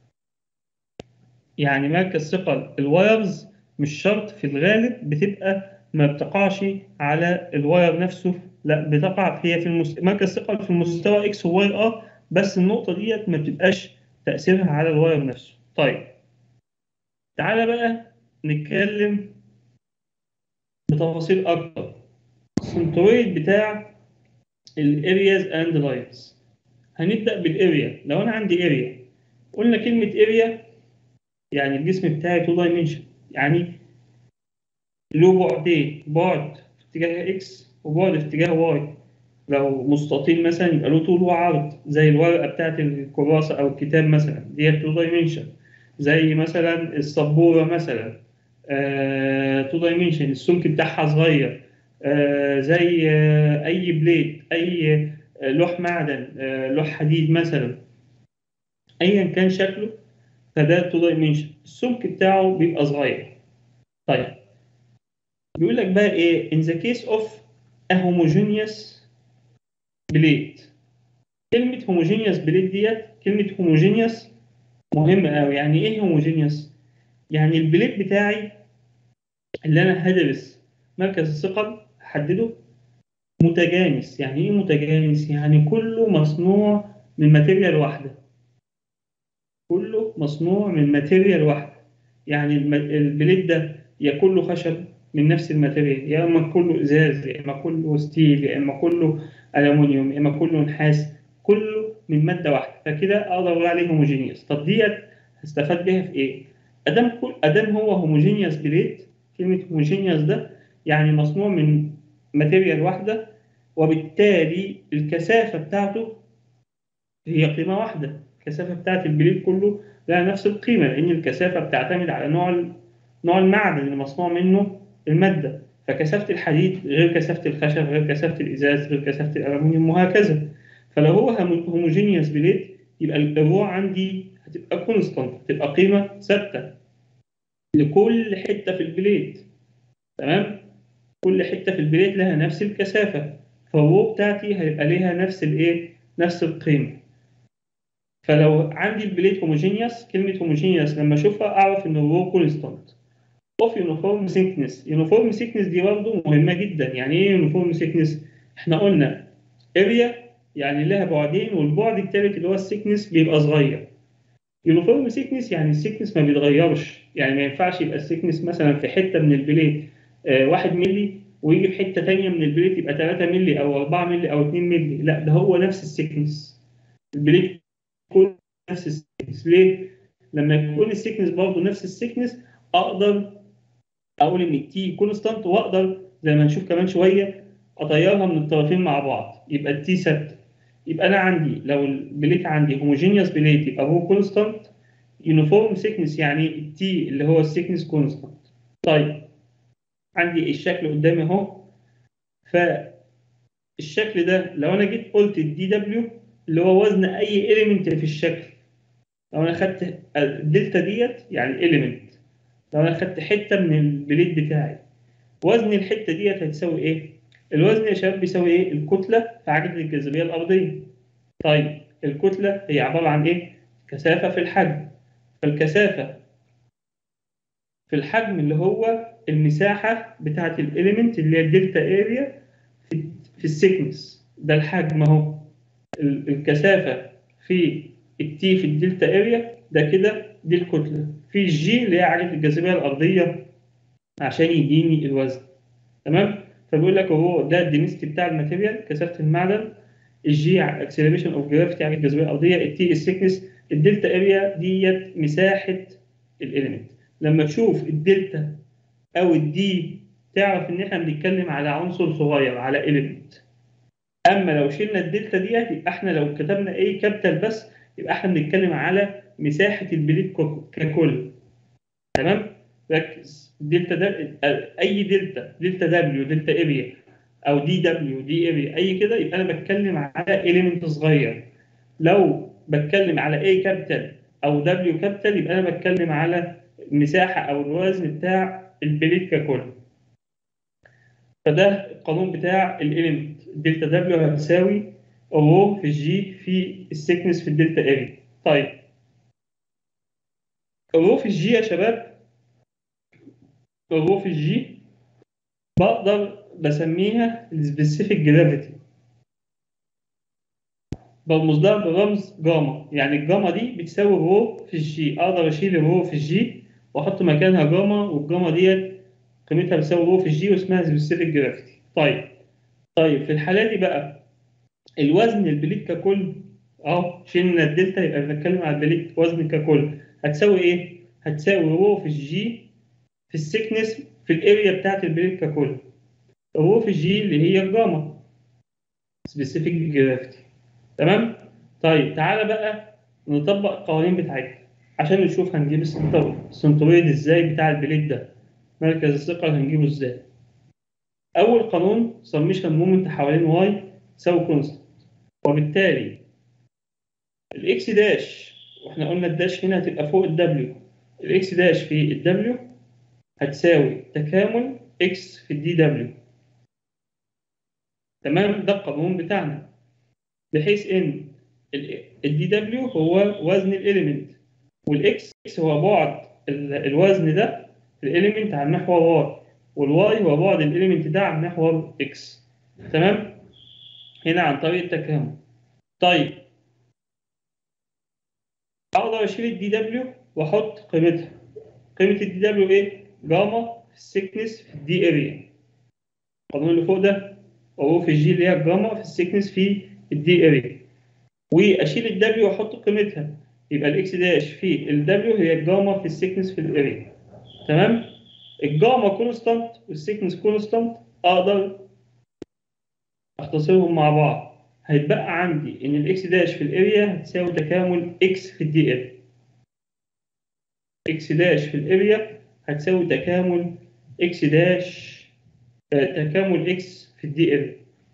يعني مركز ثقل الوايرز مش شرط في الغالب بتبقى ما بتقعش على الواير نفسه لا بتقع هي في المست... مركز ثقل في المستوى اكس وواي اه بس النقطة ديت ما بتبقاش تأثيرها على الواير نفسه طيب تعالى بقى نتكلم بتفاصيل أكتر السنترويد بتاع الارياز اند لاينز هنبدأ بالاريا لو أنا عندي اريا قلنا كلمة اريا يعني الجسم بتاعي تو دايمنشن يعني له بعدين بعد في اتجاه اكس وبعد في اتجاه واي لو مستطيل مثلا يبقى له طول وعرض زي الورقه بتاعت الكراسه او الكتاب مثلا ديت تو دايمنشن زي مثلا السبوره مثلا تو دايمنشن السمك بتاعها صغير آه زي آه اي بليت اي آه لوح معدن آه لوح حديد مثلا ايا كان شكله فده تو دايمنشن السمك بتاعه بيبقى صغير طيب بيقول لك بقى ايه in the case of a homogeneous plate كلمة homogeneous plate ديت كلمة homogeneous مهمة قوي يعني ايه homogeneous يعني البليت بتاعي اللي انا هدرس مركز الثقل هحدده متجانس يعني ايه متجانس يعني كله مصنوع من ماتيريال واحده كله مصنوع من ماتيريال واحده يعني البليت ده يا كله خشب من نفس الماتيريال يا اما كله ازاز يا اما كله ستيل يا اما كله الومنيوم يا اما كله نحاس كله من ماده واحده فكده اقدر اقول عليه هوموجينيوس طب ديت هستفاد بيها في ايه؟ ادام كل ادام هو هوموجينيوس بليت كلمه هوموجينيوس ده يعني مصنوع من ماتيريال واحده وبالتالي الكثافه بتاعته هي قيمه واحده الكثافه بتاعت البليت كله لها نفس القيمه لان الكثافه بتعتمد على نوع نوع المعدن اللي مصنوع منه المادة فكثافة الحديد غير كثافة الخشب غير كثافة الإزاز غير كثافة الألمنيوم وهكذا فلو هو هوموجينيوس بليت يبقى الرو عندي هتبقى كونستانت هتبقى قيمة ثابتة لكل حتة في البليت تمام كل حتة في البليت لها نفس الكثافة فالرو بتاعتي هيبقى ليها نفس الايه نفس القيمة فلو عندي البليت هوموجينيوس كلمة هوموجينيوس لما اشوفها اعرف ان الرو كونستانت اوف يونيفورم سيكنس يونيفورم سيكنس دي برضه مهمه جدا يعني ايه يونيفورم سيكنس احنا قلنا اريا يعني لها بعدين والبعد الثالث اللي هو السيكنس بيبقى صغير يونيفورم سيكنس يعني السيكنس ما بيتغيرش يعني ما ينفعش يبقى السيكنس مثلا في حته من البليت آه 1 مللي ويجي في حته ثانيه من البليت يبقى 3 مللي او 4 مللي او 2 مللي لا ده هو نفس السيكنس البليت كله نفس السيكنس ليه؟ لما يكون السيكنس برضه نفس السيكنس اقدر اقول ان التي كونستانت واقدر زي ما هنشوف كمان شويه اطيرها من الطرفين مع بعض يبقى التي ثابته يبقى انا عندي لو البليت عندي هوموجينيوس بليت يبقى هو كونستانت يونيفورم سيكنس يعني التي اللي هو السيكنس كونستانت طيب عندي الشكل قدامي اهو فالشكل ده لو انا جيت قلت الدي دبليو اللي هو وزن اي اليمنت في الشكل لو انا خدت الدلتا ديت يعني اليمنت لو انا خدت حته من البليت بتاعي وزن الحته ديت هتساوي ايه الوزن يا شباب بيساوي ايه الكتله في عجله الجاذبيه الارضيه طيب الكتله هي عباره عن ايه كثافه في الحجم فالكثافه في الحجم اللي هو المساحه بتاعه الاليمنت اللي هي الدلتا اريا في, في السيكنس ده الحجم اهو ال- الكثافه في التي في الدلتا اريا ده كده دي الكتله في الجي اللي هي عجله الجاذبيه الارضيه عشان يديني الوزن تمام فبيقول لك اهو ده الدينستي بتاع الماتيريال كثافه المعدن الجي اكسلريشن اوف جرافيتي عجله الجاذبيه الارضيه التي السيكنس الدلتا اريا ديت مساحه الاليمنت لما تشوف الدلتا او الدي تعرف ان احنا بنتكلم على عنصر صغير على اليمنت اما لو شلنا الدلتا ديت يبقى احنا لو كتبنا ايه كابيتال بس يبقى احنا بنتكلم على مساحه البليد كو- ككل تمام ركز دلتا ده اي دلتا دلتا دبليو دلتا اريا او دي دبليو دي اريا اي كده يبقى انا بتكلم على اليمنت صغير لو بتكلم على اي كابيتال او دبليو كابيتال يبقى انا بتكلم على المساحه او الوزن بتاع البليد ككل فده القانون بتاع الاليمنت دلتا دبليو هتساوي رو في الجي في السيكنس في الدلتا اريا طيب الرو في الجي يا شباب الرو في الجي بقدر بسميها السبيسيفيك جرافيتي برمز لها برمز جاما يعني الجاما دي بتساوي رو في الجي اقدر اشيل الرو في الجي واحط مكانها جاما والجاما ديت قيمتها بتساوي رو في الجي واسمها سبيسيفيك جرافيتي طيب طيب في الحاله دي بقى الوزن البليد ككل اهو شلنا الدلتا يبقى بنتكلم على البليد وزن ككل هتساوي ايه؟ هتساوي رو في الجي في السكنس في الاريا بتاعت البليد ككل رو في الجي اللي هي الجاما سبيسيفيك جرافيتي تمام؟ طيب تعالى بقى نطبق القوانين بتاعتنا عشان نشوف هنجيب السنتر- السنترويد ازاي بتاع البليد ده مركز الثقل هنجيبه ازاي اول قانون سميشن مومنت حوالين واي تساوي كونستنت وبالتالي الاكس داش واحنا قلنا الداش هنا هتبقى فوق الدبليو الاكس داش في الدبليو هتساوي تكامل اكس في الدي دبليو تمام ده القانون بتاعنا بحيث ان الدي دبليو هو وزن الاليمنت والاكس هو بعد ال- الوزن ده الاليمنت عن محور واي والواي هو بعد الاليمنت ده عن محور اكس تمام هنا عن طريق التكامل طيب اقدر اشيل الدي دبليو واحط قيمتها قيمه الدي دبليو ايه جاما في السكنس في الدي اريا القانون اللي فوق ده او في الجي اللي هي الجاما في السكنس في الدي اريا واشيل الدبليو واحط قيمتها يبقى الاكس داش في الدبليو هي الجاما في السكنس في الاريا تمام الجاما كونستانت والسكنس كونستانت اقدر اختصرهم مع بعض هيتبقى عندي ان الاكس داش في الاريا هتساوي تكامل اكس في الدي ال اكس داش في الاريا هتساوي تكامل اكس داش آه، تكامل اكس في الدي ال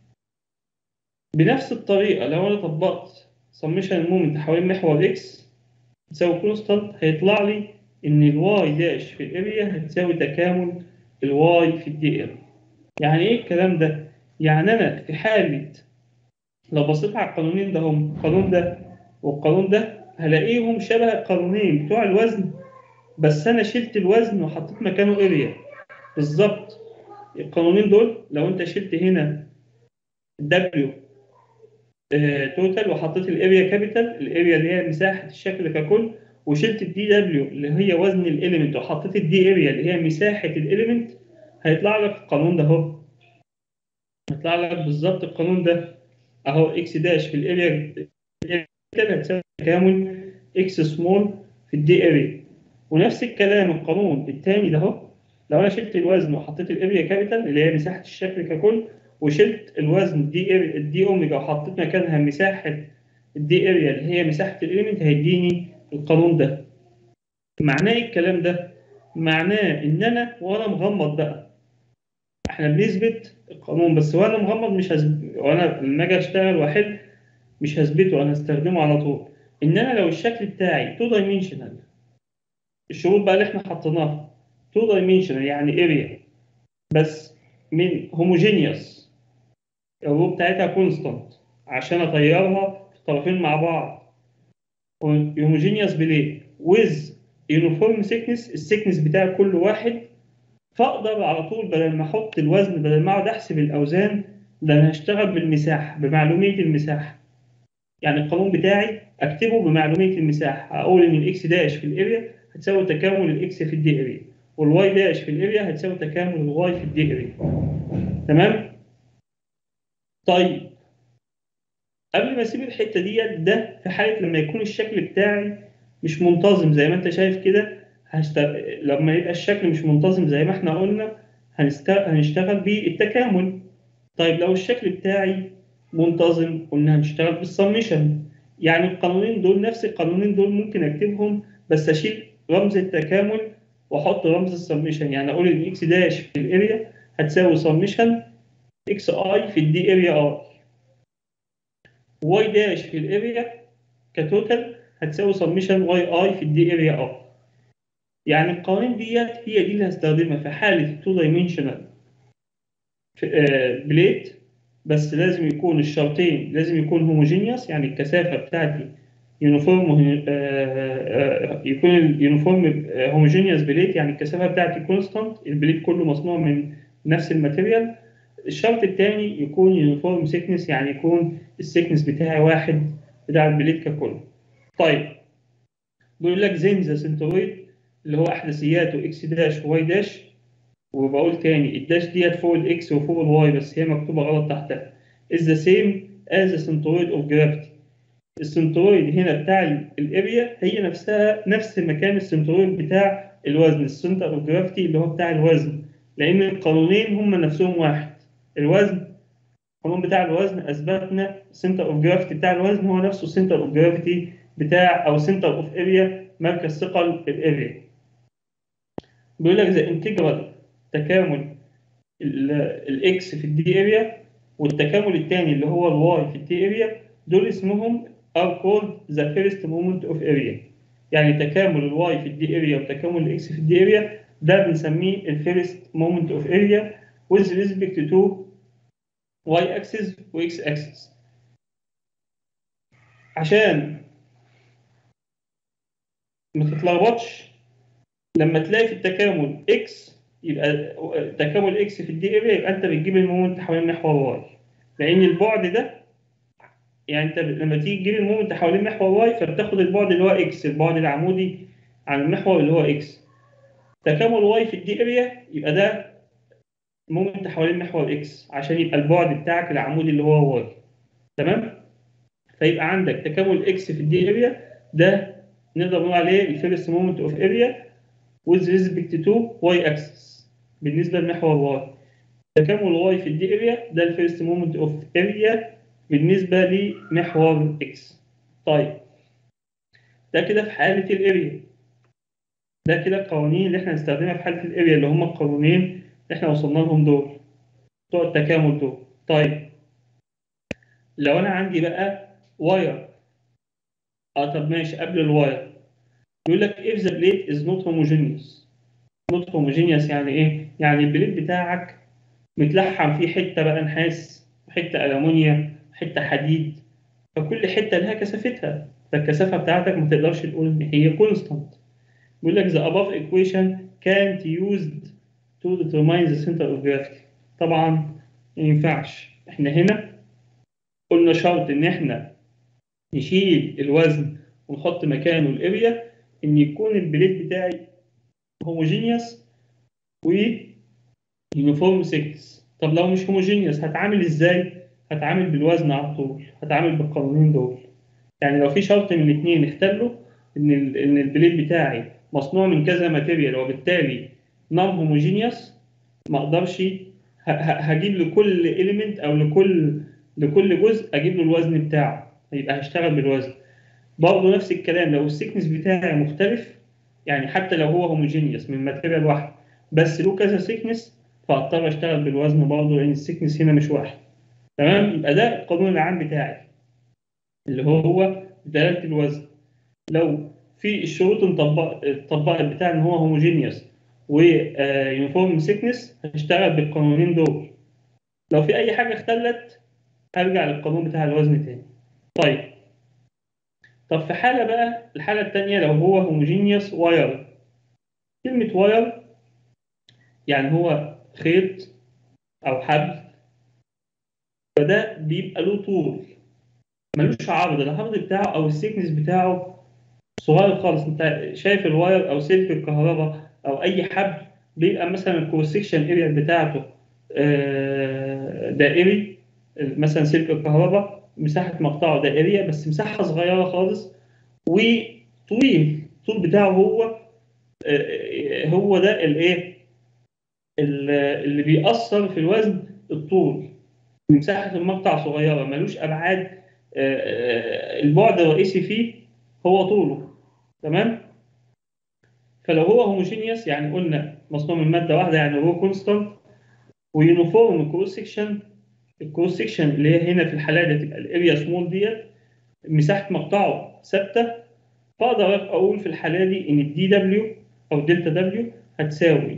بنفس الطريقه لو انا طبقت سميشن المومنت حوالين محور اكس تساوي كونستانت هيطلع لي ان الواي داش في الاريا هتساوي تكامل الواي في الدي ال يعني ايه الكلام ده يعني انا في حاله لو بصيت على القانونين ده هم القانون ده والقانون ده هلاقيهم شبه القانونين بتوع الوزن بس انا شلت الوزن وحطيت مكانه اريا بالظبط القانونين دول لو انت شلت هنا دبليو توتال وحطيت الاريا كابيتال الاريا اللي هي مساحه الشكل ككل وشلت الدي دبليو اللي هي وزن الاليمنت وحطيت الدي اريا اللي هي مساحه الاليمنت هيطلع لك القانون ده اهو هيطلع لك بالظبط القانون ده اهو اكس داش في الاريا كده هتساوي تكامل اكس سمول في الدي اريا ونفس الكلام القانون الثاني ده اهو لو انا شلت الوزن وحطيت الاريا كابيتال اللي هي مساحه الشكل ككل وشلت الوزن دي اريا دي اوميجا وحطيت مكانها مساحه الدي اريا اللي هي مساحه الاليمنت هيديني القانون ده معناه ايه الكلام ده معناه ان انا وانا مغمض بقى احنا بنثبت القانون بس وانا مغمض مش هثبت وانا لما اجي اشتغل واحل مش هثبته انا هستخدمه على طول ان انا لو الشكل بتاعي تو دايمنشنال الشروط بقى اللي احنا حطيناها تو دايمنشنال يعني اريا بس من هوموجينيوس الرو بتاعتها كونستانت عشان اطيرها في الطرفين مع بعض هوموجينيوس بليه ويز يونيفورم سيكنس السيكنس بتاع كل واحد فاقدر على طول بدل ما احط الوزن بدل ما اقعد احسب الاوزان ده انا هشتغل بالمساحه بمعلوميه المساحه يعني القانون بتاعي اكتبه بمعلوميه المساحه اقول ان الاكس داش في الاريا هتساوي تكامل الاكس في الدي اريا والواي داش في الاريا هتساوي تكامل الواي في الدي اريا تمام طيب قبل ما اسيب الحته ديت ده في حاله لما يكون الشكل بتاعي مش منتظم زي ما انت شايف كده هشت... لما يبقى الشكل مش منتظم زي ما احنا قلنا هنست... هنشتغل بالتكامل طيب لو الشكل بتاعي منتظم قلنا هنشتغل بالسميشن يعني القانونين دول نفس القانونين دول ممكن اكتبهم بس اشيل رمز التكامل واحط رمز السميشن يعني اقول ان اكس داش في الاريا هتساوي سميشن اكس اي في الدي اريا اي واي داش في الاريا كتوتال هتساوي سميشن واي اي في الدي اريا اي يعني القوانين ديت هي دي اللي هستخدمها في حاله التو دايمنشنال بليت بس لازم يكون الشرطين لازم يكون هوموجينيوس يعني الكثافه بتاعتي يونيفورم يكون اليونيفورم هوموجينيوس بليت يعني الكثافه بتاعتي كونستانت البليت كله مصنوع من نفس الماتيريال الشرط الثاني يكون يونيفورم سيكنس يعني يكون السيكنس بتاعي واحد بتاع البليت ككل طيب بيقول لك زين ذا سنترويد اللي هو احداثياته اكس داش وواي داش وبقول تاني الداش ديت فوق الاكس وفوق الواي بس هي مكتوبه غلط تحتها is the same as the centroid of gravity السنترويد هنا بتاع الاريا هي نفسها نفس مكان السنترويد بتاع الوزن السنتر اوف جرافيتي اللي هو بتاع الوزن لان القانونين هم نفسهم واحد الوزن القانون بتاع الوزن اثبتنا السنتر اوف جرافيتي بتاع الوزن هو نفسه السنتر اوف جرافيتي بتاع او سنتر اوف اريا مركز ثقل الاريا بيقول لك ذا انتجرال تكامل الاكس في الدي اريا والتكامل الثاني اللي هو الواي في الدي اريا دول اسمهم are called the first moment of area يعني تكامل الواي في الدي اريا وتكامل الاكس في الدي اريا ده بنسميه الفيرست مومنت اوف اريا with respect to y axis و x axis عشان ما تتلخبطش لما تلاقي في التكامل x يبقى تكامل x في الدي اريا يبقى انت بتجيب المومنت حوالين محور y لان البعد ده يعني انت لما تيجي تجيب المومنت حوالين محور واي فبتاخد البعد اللي هو اكس البعد العمودي عن المحور اللي هو اكس تكامل واي في الدي اريا يبقى ده مومنت حوالين محور اكس عشان يبقى البعد بتاعك العمودي اللي هو واي تمام فيبقى عندك تكامل اكس في الدي اريا ده نقدر نقول عليه الفيرست مومنت اوف اريا with respect to y axis بالنسبه لمحور واي تكامل واي في الدي اريا ده الفيرست مومنت اوف اريا بالنسبة لمحور X طيب ده كده في حالة الاريا ده كده القوانين اللي احنا هنستخدمها في حالة الاريا اللي هم القانونين اللي احنا وصلنا لهم دول بتوع التكامل دول طيب لو انا عندي بقى واير اه طب ماشي قبل الواير بيقول لك if the plate is not homogeneous not homogeneous يعني ايه؟ يعني البليت بتاعك متلحم فيه حتة بقى نحاس حتة ألمونيا حته حديد فكل حته لها كثافتها فالكثافه بتاعتك ما تقدرش تقول ان هي كونستانت بيقول لك the above equation can't used to determine the center of gravity طبعا ما ينفعش احنا هنا قلنا شرط ان احنا نشيل الوزن ونحط مكانه الاريا ان يكون البليت بتاعي هوموجينيوس و يونيفورم سيكس طب لو مش هوموجينيوس هتعامل ازاي؟ هتعامل بالوزن على طول هتعامل بالقانونين دول يعني لو في شرط من الاثنين اختلوا ان ان البليد بتاعي مصنوع من كذا ماتيريال وبالتالي نون هوموجينيوس ما اقدرش هجيب لكل اليمنت او لكل لكل جزء اجيب له الوزن بتاعه يبقى هشتغل بالوزن برضه نفس الكلام لو السيكنس بتاعي مختلف يعني حتى لو هو هوموجينيوس من ماتيريال واحد بس له كذا سيكنس فاضطر اشتغل بالوزن برضه لان السيكنس هنا مش واحد تمام يبقى ده القانون العام بتاعي اللي هو هو دلالة الوزن لو في الشروط اتطبقت بتاع ان هو هوموجينيوس ويونيفورم سيكنس هشتغل بالقانونين دول لو في اي حاجه اختلت هرجع للقانون بتاع الوزن تاني طيب طب في حاله بقى الحاله الثانيه لو هو هوموجينيوس واير كلمه واير يعني هو خيط او حبل فده بيبقى له طول ملوش عرض العرض بتاعه او السيكنس بتاعه صغير خالص انت شايف الواير او سلك الكهرباء او اي حبل بيبقى مثلا الكروس سكشن اريا بتاعته آه، دائري مثلا سلك الكهرباء مساحه مقطعه دائريه بس مساحه صغيره خالص وطويل الطول بتاعه هو آه، هو ده الايه ال- اللي بيأثر في الوزن الطول مساحه المقطع صغيره ملوش ابعاد آه، آه، البعد الرئيسي فيه هو طوله تمام فلو هو هوموجينيوس يعني قلنا مصنوع من ماده واحده يعني هو كونستانت ويونيفورم كروس سكشن الكروس سكشن اللي هي هنا في الحاله دي تبقى الاريا سمول ديت مساحه مقطعه ثابته فاقدر اقول في الحاله دي ان الدي دبليو او دلتا دبليو هتساوي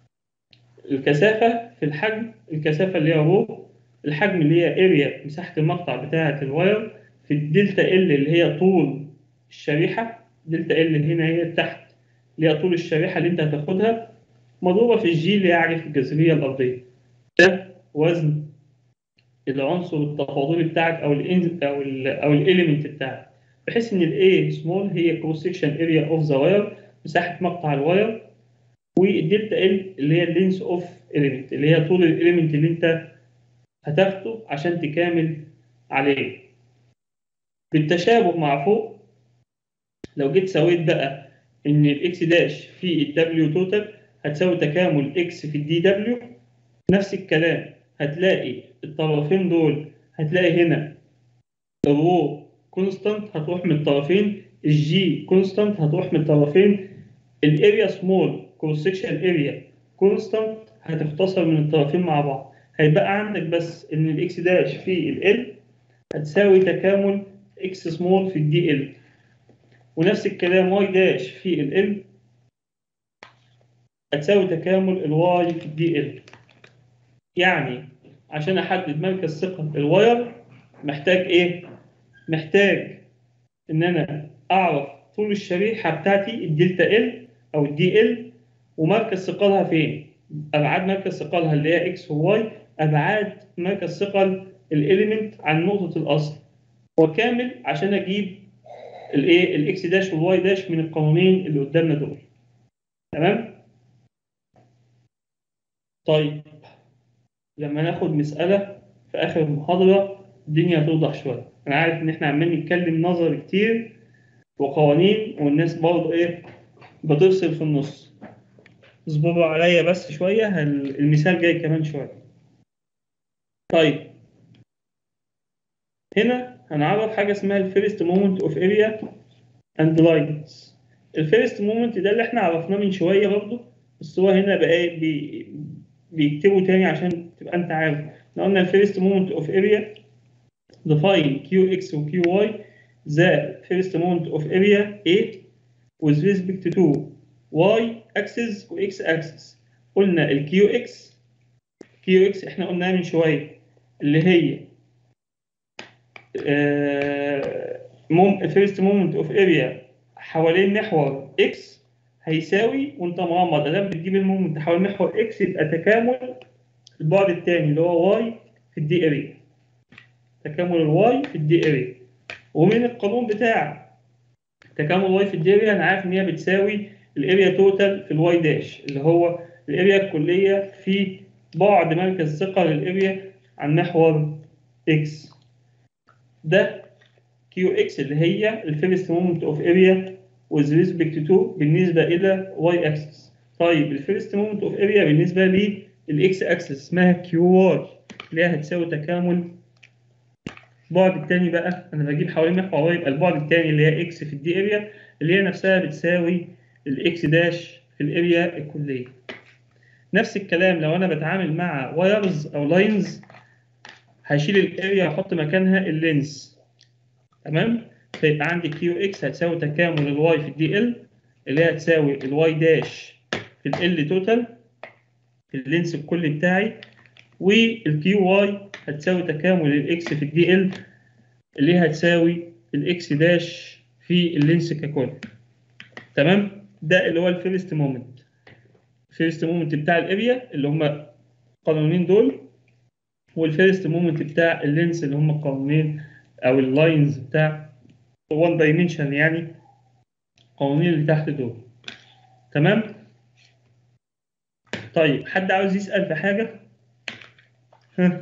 الكثافه في الحجم الكثافه اللي هي رو الحجم اللي هي اريا مساحه المقطع بتاعه الواير في الدلتا ال اللي هي طول الشريحه دلتا ال هنا هي تحت اللي هي طول الشريحه اللي انت هتاخدها مضروبه في الجي اللي يعرف الجاذبيه الارضيه ده وزن العنصر التفاضلي بتاعك او ال او ال او الاليمنت بتاعك بحيث ان الاي سمول هي كروس سكشن اريا اوف ذا واير مساحه مقطع الواير والدلتا ال اللي هي اللينس اوف اليمنت اللي هي طول الاليمنت اللي انت هتاخده عشان تكامل عليه بالتشابه مع فوق لو جيت سويت بقى ان الاكس داش في الدبليو توتال هتساوي تكامل اكس في الدي دبليو نفس الكلام هتلاقي الطرفين دول هتلاقي هنا الرو كونستانت هتروح من الطرفين الجي كونستانت هتروح من الطرفين الاريا سمول كروس سكشن اريا كونستانت هتختصر من الطرفين مع بعض هيبقى عندك بس ان الاكس داش في ال هتساوي تكامل اكس سمول في الدي ال ونفس الكلام واي داش في ال هتساوي تكامل الواي في الدي ال يعني عشان احدد مركز ثقل الواير محتاج ايه محتاج ان انا اعرف طول الشريحه بتاعتي الدلتا ال او الدي ال ومركز ثقلها فين ابعاد مركز ثقلها اللي هي اكس وواي ابعاد مركز ثقل الاليمنت عن نقطه الاصل وكامل عشان اجيب الايه الاكس داش والواي داش من القانونين اللي قدامنا دول تمام طيب لما ناخد مسألة في آخر المحاضرة الدنيا هتوضح شوية أنا عارف إن إحنا عمالين نتكلم نظري كتير وقوانين والناس برضه إيه بتفصل في النص اصبروا عليا بس شوية هل- المثال جاي كمان شوية طيب هنا هنعرف حاجة اسمها الفيرست مومنت اوف اريا اند لاينز الفيرست مومنت ده اللي احنا عرفناه من شوية برضه بس هو هنا بقى إيه بي بيكتبوا تاني عشان تبقى انت عارف احنا قلنا الفيرست مومنت اوف اريا define qx و qy the first moment of area A with respect to y axis و x axis قلنا ال qx qx احنا قلناها من شويه اللي هي آه مم first moment of area حوالين محور x هيساوي وانت مغمض ادام بتجيب المومنت حوالين محور اكس يبقى تكامل البعد الثاني اللي هو واي في الدي اريا تكامل الواي في الدي اريا ومن القانون بتاع تكامل واي في الدي اريا انا عارف ان هي بتساوي الاريا توتال في الواي داش اللي هو الاريا الكليه في بعد مركز ثقه للاريا عن محور اكس ده كيو اكس اللي هي الفيرست مومنت اوف اريا with respect to بالنسبة إلى y axis طيب الفيرست مومنت اوف اريا بالنسبة للإكس axis اسمها كيو واي اللي هي هتساوي تكامل البعد التاني بقى أنا بجيب حوالين محور يبقى البعد التاني اللي هي إكس في الدي اريا اللي هي نفسها بتساوي الإكس داش في الاريا الكلية نفس الكلام لو أنا بتعامل مع وايرز أو لاينز هشيل الاريا واحط مكانها اللينس تمام فيبقى عندي كيو اكس هتساوي تكامل الواي في الدي ال اللي هي هتساوي الواي داش في في ال توتال في اللينس الكلي بتاعي والكيو واي هتساوي تكامل الاكس في الدي ال اللي هتساوي الاكس داش في اللينس ككل تمام ده اللي هو الفيرست مومنت الفيرست مومنت بتاع الاريا اللي هم القانونين دول والفيرست مومنت بتاع اللينس اللي هم القانونين او اللاينز بتاع 1 دايمنشن يعني القوانين اللي تحت دول تمام طيب حد عاوز يسأل في حاجة ها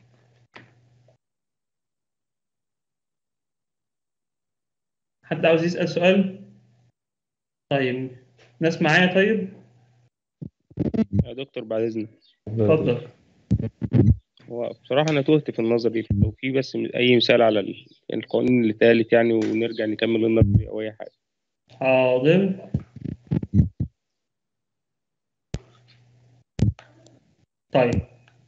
حد عاوز يسأل سؤال طيب ناس معايا طيب يا دكتور بعد إذنك اتفضل هو بصراحة أنا تهت في النظري لو في بس أي مثال على ال- القوانين اللي اتقالت يعني ونرجع نكمل النظري أو أي حاجة حاضر طيب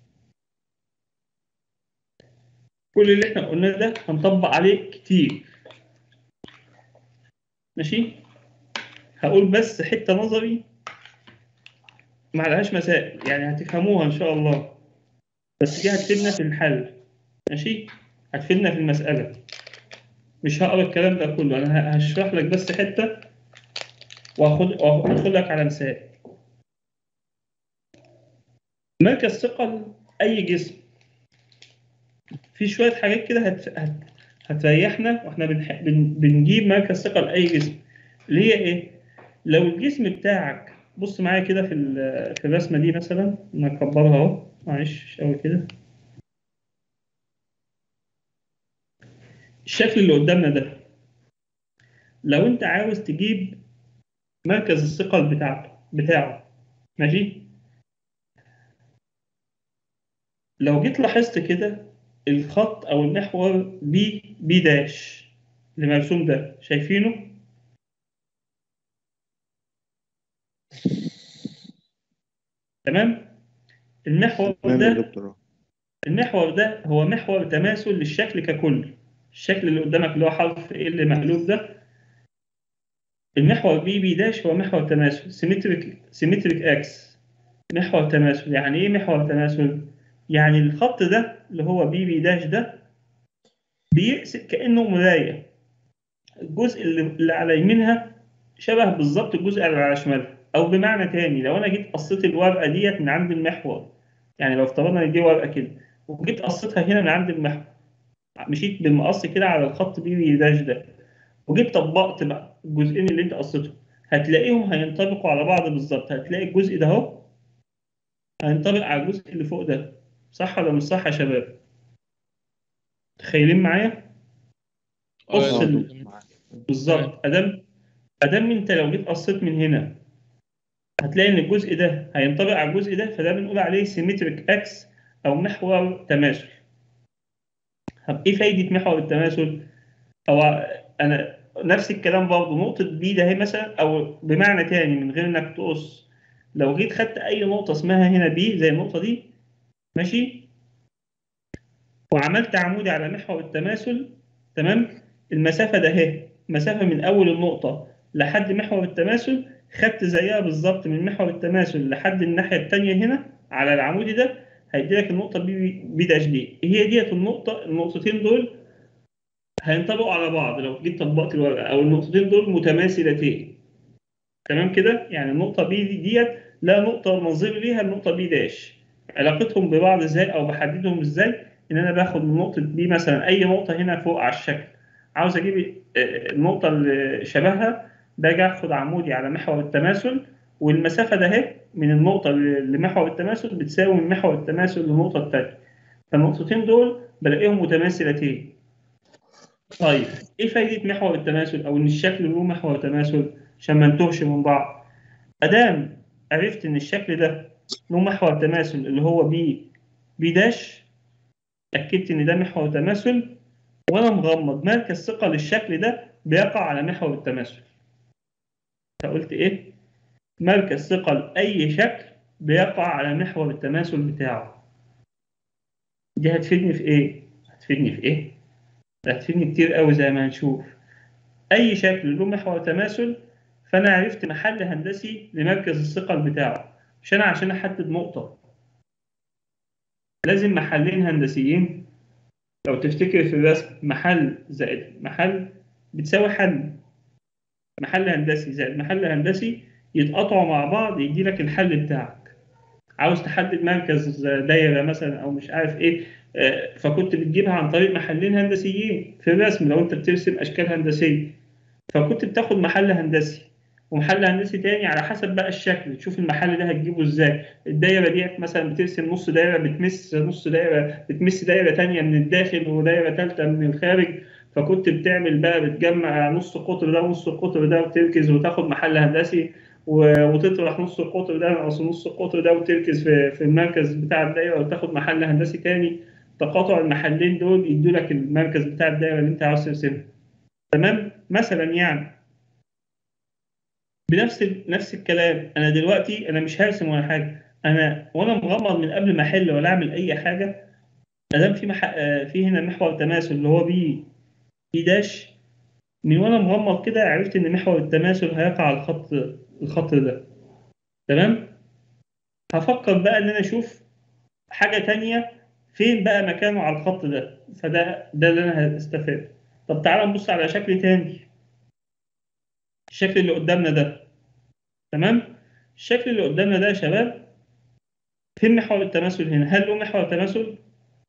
كل اللي احنا قلناه ده هنطبق عليه كتير ماشي هقول بس حتة نظري ما عليهاش مسائل يعني هتفهموها ان شاء الله بس دي هتفيدنا في الحل ماشي هتفيدنا في المسألة مش هقرا الكلام ده كله انا ه- هشرح لك بس حتة وهاخد وهاخد لك على مثال مركز ثقل اي جسم في شويه حاجات كده هت... هت... هتريحنا واحنا بنح... بن... بنجيب مركز ثقل اي جسم اللي هي ايه لو الجسم بتاعك بص معايا كده في ال... في الرسمه دي مثلا نكبرها اهو معلش مش قوي كده الشكل اللي قدامنا ده لو انت عاوز تجيب مركز الثقل بتاعته بتاعه ماشي لو جيت لاحظت كده الخط او المحور بي بي داش اللي مرسوم ده شايفينه تمام المحور تمام يا ده دكتور المحور ده هو محور تماثل للشكل ككل الشكل اللي قدامك اللي هو حرف ايه اللي مقلوب ده المحور بي بي داش هو محور تماثل سيمتريك سيمتريك اكس محور تماثل يعني ايه محور تماثل يعني الخط ده اللي هو بي بي داش ده بيقسم كانه مرايه الجزء اللي اللي على يمينها شبه بالظبط الجزء اللي على شمالها او بمعنى تاني لو انا جيت قصيت الورقه ديت من عند المحور يعني لو افترضنا ان دي ورقه كده وجيت قصيتها هنا من عند المحور مشيت بالمقص كده على الخط بي بي داش ده وجيت طبقت بقى الجزئين اللي انت قصيتهم هتلاقيهم هينطبقوا على بعض بالظبط هتلاقي الجزء ده اهو هينطبق على الجزء اللي فوق ده صح ولا مش صح يا شباب تخيلين معايا آه، بص يا ال- دكتور. بالظبط ادام ادام انت لو جيت قصيت من هنا هتلاقي ان الجزء ده هينطبق على الجزء ده فده بنقول عليه سيمتريك اكس او محور تماثل طب ايه فايده محور التماثل هو انا نفس الكلام برضه نقطه بي ده هي مثلا او بمعنى تاني من غير انك تقص لو جيت خدت اي نقطه اسمها هنا بي زي النقطه دي ماشي وعملت عمودي على محور التماثل تمام المسافه ده اهي مسافه من اول النقطه لحد محور التماثل خدت زيها بالظبط من محور التماثل لحد الناحيه الثانيه هنا على العمودي ده هيدي لك النقطه بي بي داش دي هي ديت النقطه النقطتين دول هينطبقوا على بعض لو جيت طبقت الورقه او النقطتين دول متماثلتين تمام كده يعني النقطه بي دي ديت لا نقطه نظير ليها النقطه بي داش علاقتهم ببعض ازاي او بحددهم ازاي ان انا باخد من نقطه بي مثلا اي نقطه هنا فوق على الشكل عاوز اجيب آه، النقطه اللي شبهها باجي اخد عمودي على محور التماثل والمسافه ده اهي من النقطه ل- لمحور التماثل بتساوي من محور التماثل للنقطه الثانيه فالنقطتين دول بلاقيهم متماثلتين طيب ايه فايده محور التماثل او ان الشكل له محور تماثل عشان ما نتوهش من بعض ادام عرفت ان الشكل ده له محور تماثل اللي هو بي بي داش اكدت ان ده محور تماثل وانا مغمض مركز ثقه للشكل ده بيقع على محور التماثل فقلت ايه مركز ثقه لاي شكل بيقع على محور التماثل بتاعه دي هتفيدني في ايه هتفيدني في ايه ده هتفيدني كتير قوي زي ما هنشوف اي شكل له محور تماثل فانا عرفت محل هندسي لمركز الثقل بتاعه مش انا عشان احدد نقطه لازم محلين هندسيين لو تفتكر في الرسم محل زائد محل بتساوي حل محل هندسي زائد محل هندسي يتقاطعوا مع بعض يدي لك الحل بتاعك عاوز تحدد مركز دايره مثلا او مش عارف ايه آه، فكنت بتجيبها عن طريق محلين هندسيين في الرسم لو انت بترسم اشكال هندسيه فكنت بتاخد محل هندسي ومحل هندسي تاني على حسب بقى الشكل تشوف المحل ده هتجيبه ازاي الدايره ديت مثلا بترسم نص دايره بتمس نص دايره بتمس دايره تانية من الداخل ودايره ثالثه من الخارج فكنت بتعمل بقى بتجمع نص القطر ده ونص القطر ده وتركز وتاخد محل هندسي و- وتطرح نص القطر ده ناقص نص القطر ده وتركز في في المركز بتاع الدايره وتاخد محل هندسي تاني تقاطع المحلين دول يدوا لك المركز بتاع الدايره اللي انت عاوز ترسمها تمام مثلا يعني بنفس ال- نفس الكلام انا دلوقتي انا مش هرسم ولا حاجه انا وانا مغمض من قبل ما احل ولا اعمل اي حاجه ادام في مح... آه، في هنا محور تماثل اللي هو بي بي داش من وانا مغمض كده عرفت ان محور التماثل هيقع على الخط الخط ده تمام هفكر بقى ان انا اشوف حاجه تانية فين بقى مكانه على الخط ده فده ده اللي انا هستفاد طب تعالى نبص على شكل تاني الشكل اللي قدامنا ده تمام الشكل اللي قدامنا ده يا شباب فين محور التماثل هنا هل له محور تماثل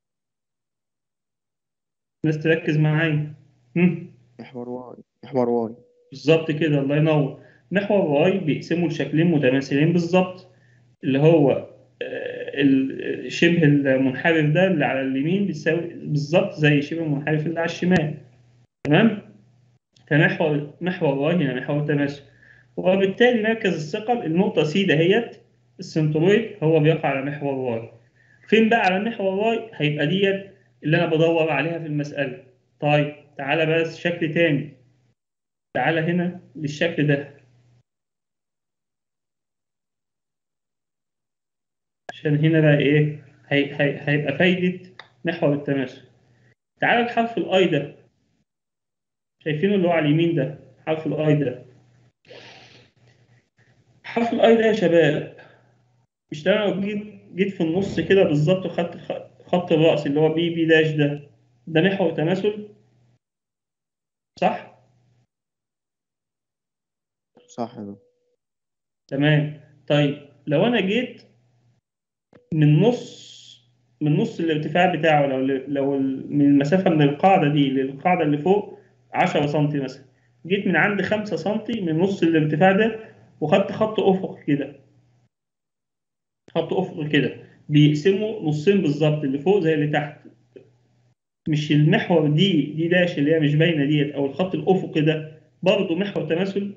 الناس تركز معايا هم؟ محور واي محور واي بالظبط كده الله ينور محور واي بيقسموا لشكلين متماثلين بالظبط اللي هو آه، ال- شبه المنحرف ده اللي على اليمين بيساوي بالظبط زي شبه المنحرف اللي على الشمال تمام فمحور محور واي هنا محور تماثل وبالتالي مركز الثقل النقطة سي دهيت السنترويد هو بيقع على محور واي فين بقى على محور واي هيبقى ديت اللي أنا بدور عليها في المسألة طيب تعالى بس شكل تاني تعالى هنا للشكل ده عشان هنا بقى ايه هي هي هيبقى فايدة محور التماثل تعالى الحرف الاي ده شايفينه اللي هو على اليمين ده حرف الاي ده حرف الاي ده يا شباب مش ده لو جيت جيت في النص كده بالظبط وخدت خ- خط الرأس اللي هو بي بي داش ده ده محور تماثل صح؟ صح يا دكتور تمام طيب لو انا جيت من نص من نص الارتفاع بتاعه لو لو ال- من المسافه من القاعده دي للقاعده اللي فوق 10 سم مثلا جيت من عند 5 سم من نص الارتفاع ده وخدت خط افق كده خط افق كده بيقسموا نصين بالظبط اللي فوق زي اللي تحت مش المحور دي دي داش اللي هي مش باينه ديت او الخط الافقي ده برضه محور تماثل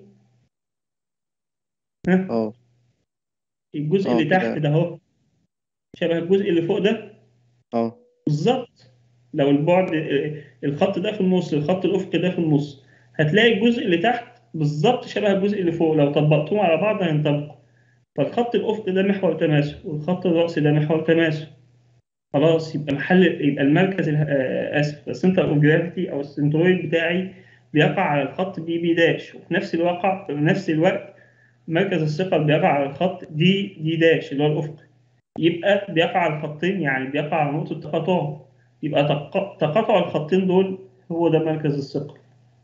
ها اه الجزء اه اللي كده. تحت ده اهو شبه الجزء اللي فوق ده اه بالظبط لو البعد الخط ده في النص الخط الافقي ده في النص هتلاقي الجزء اللي تحت بالظبط شبه الجزء اللي فوق لو طبقتهم على بعض هينطبقوا فالخط الافقي ده محور تماثل والخط الرأسي ده محور تماثل خلاص يبقى محل يبقى المركز اله- آه، اسف السنتر اوف جرافيتي او السنترويد بتاعي بيقع على الخط بي بي داش وفي نفس الوقت في نفس الوقت مركز الثقل بيقع على الخط دي دي داش اللي هو الافقي يبقى بيقع على الخطين يعني بيقع على نقطة تقاطعهم يبقى تق- تقاطع الخطين دول هو ده مركز الثقل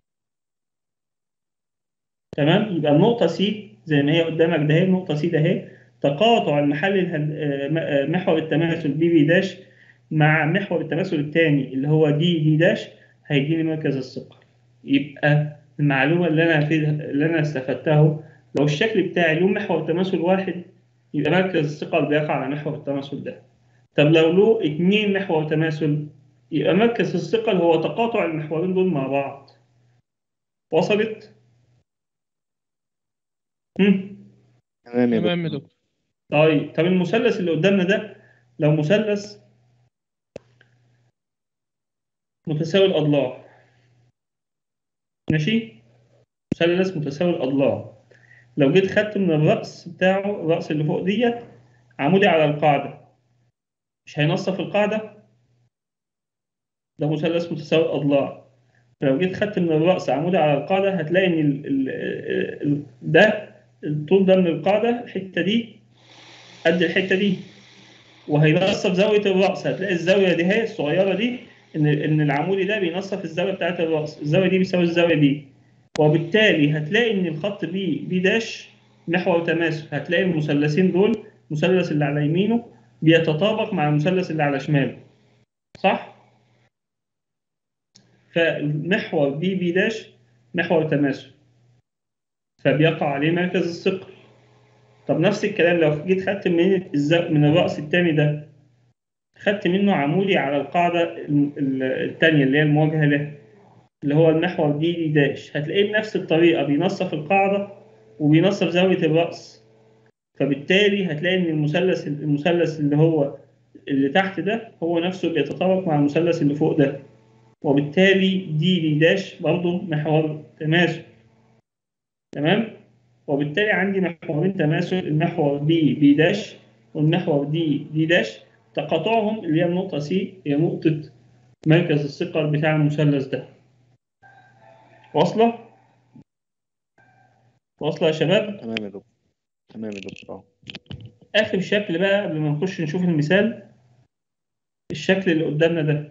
تمام يبقى النقطة سي زي ما هي قدامك ده هي النقطة سي ده هي تقاطع المحل الهن- آه، م- آه، محور التماثل بي بي داش مع محور التماثل الثاني اللي هو دي دي داش هيديني مركز الثقل يبقى المعلومة اللي أنا هفيدها اللي أنا استفدتها لو الشكل بتاعي له محور تماثل واحد يبقى مركز الثقل بيقع على محور التماثل ده طب لو له اتنين محور تماثل يبقى مركز الثقل هو تقاطع المحورين دول مع بعض وصلت؟ هم؟ تمام يا تمام يا دكتور دكتور طيب طب المثلث اللي قدامنا ده لو مثلث متساوي الأضلاع ماشي مثلث متساوي الأضلاع لو جيت خدت من الرأس بتاعه الرأس اللي فوق ديت عمودي على القاعدة مش هينصف القاعدة ده مثلث متساوي الأضلاع لو جيت خدت من الرأس عمودي على القاعدة هتلاقي إن ال ال ال ده الطول ده من القاعدة الحتة دي قد الحتة دي وهينصف زاوية الرأس هتلاقي الزاوية دي هي الصغيرة دي إن إن العمودي ده بينصف الزاوية بتاعة الرأس الزاوية دي بيساوي الزاوية دي وبالتالي هتلاقي إن الخط بي بي داش محور تماثل هتلاقي المثلثين دول المثلث اللي على يمينه بيتطابق مع المثلث اللي على شماله صح؟ فالمحور بي بي داش محور تماثل فبيقع عليه مركز الثقل طب نفس الكلام لو جيت خدت من الز- من الرأس التاني ده خدت منه عمودي على القاعدة ال- ال- التانية اللي هي المواجهة له اللي هو المحور دي دي داش هتلاقيه بنفس الطريقة بينصف القاعدة وبينصف زاوية الرأس فبالتالي هتلاقي إن المثلث المثلث اللي هو اللي تحت ده هو نفسه بيتطابق مع المثلث اللي فوق ده وبالتالي دي دي داش برضه محور تماثل تمام وبالتالي عندي محورين تماثل المحور بي بي داش والمحور دي دي داش تقاطعهم اللي هي النقطة سي هي نقطة مركز الثقل بتاع المثلث ده واصلة؟ واصلة يا شباب؟ تمام يا دكتور تمام يا دكتور اه آخر شكل بقى قبل ما نخش نشوف المثال الشكل اللي قدامنا ده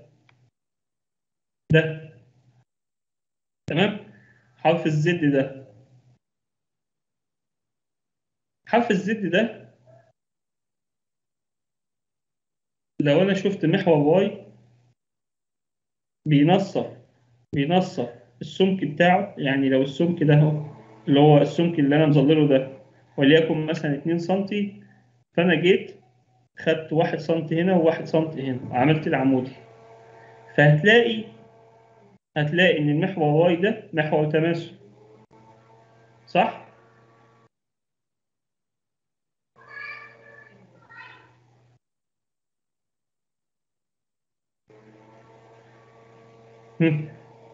ده تمام حرف الزد ده حرف الزد ده لو انا شفت محور واي بينصف بينصف السمك بتاعه يعني لو السمك ده هو اللي هو السمك اللي انا مظلله ده وليكن مثلا 2 سم فانا جيت خدت 1 سم هنا و1 سم هنا وعملت العمودي فهتلاقي هتلاقي ان المحور واي ده محور تماثل صح؟ هم.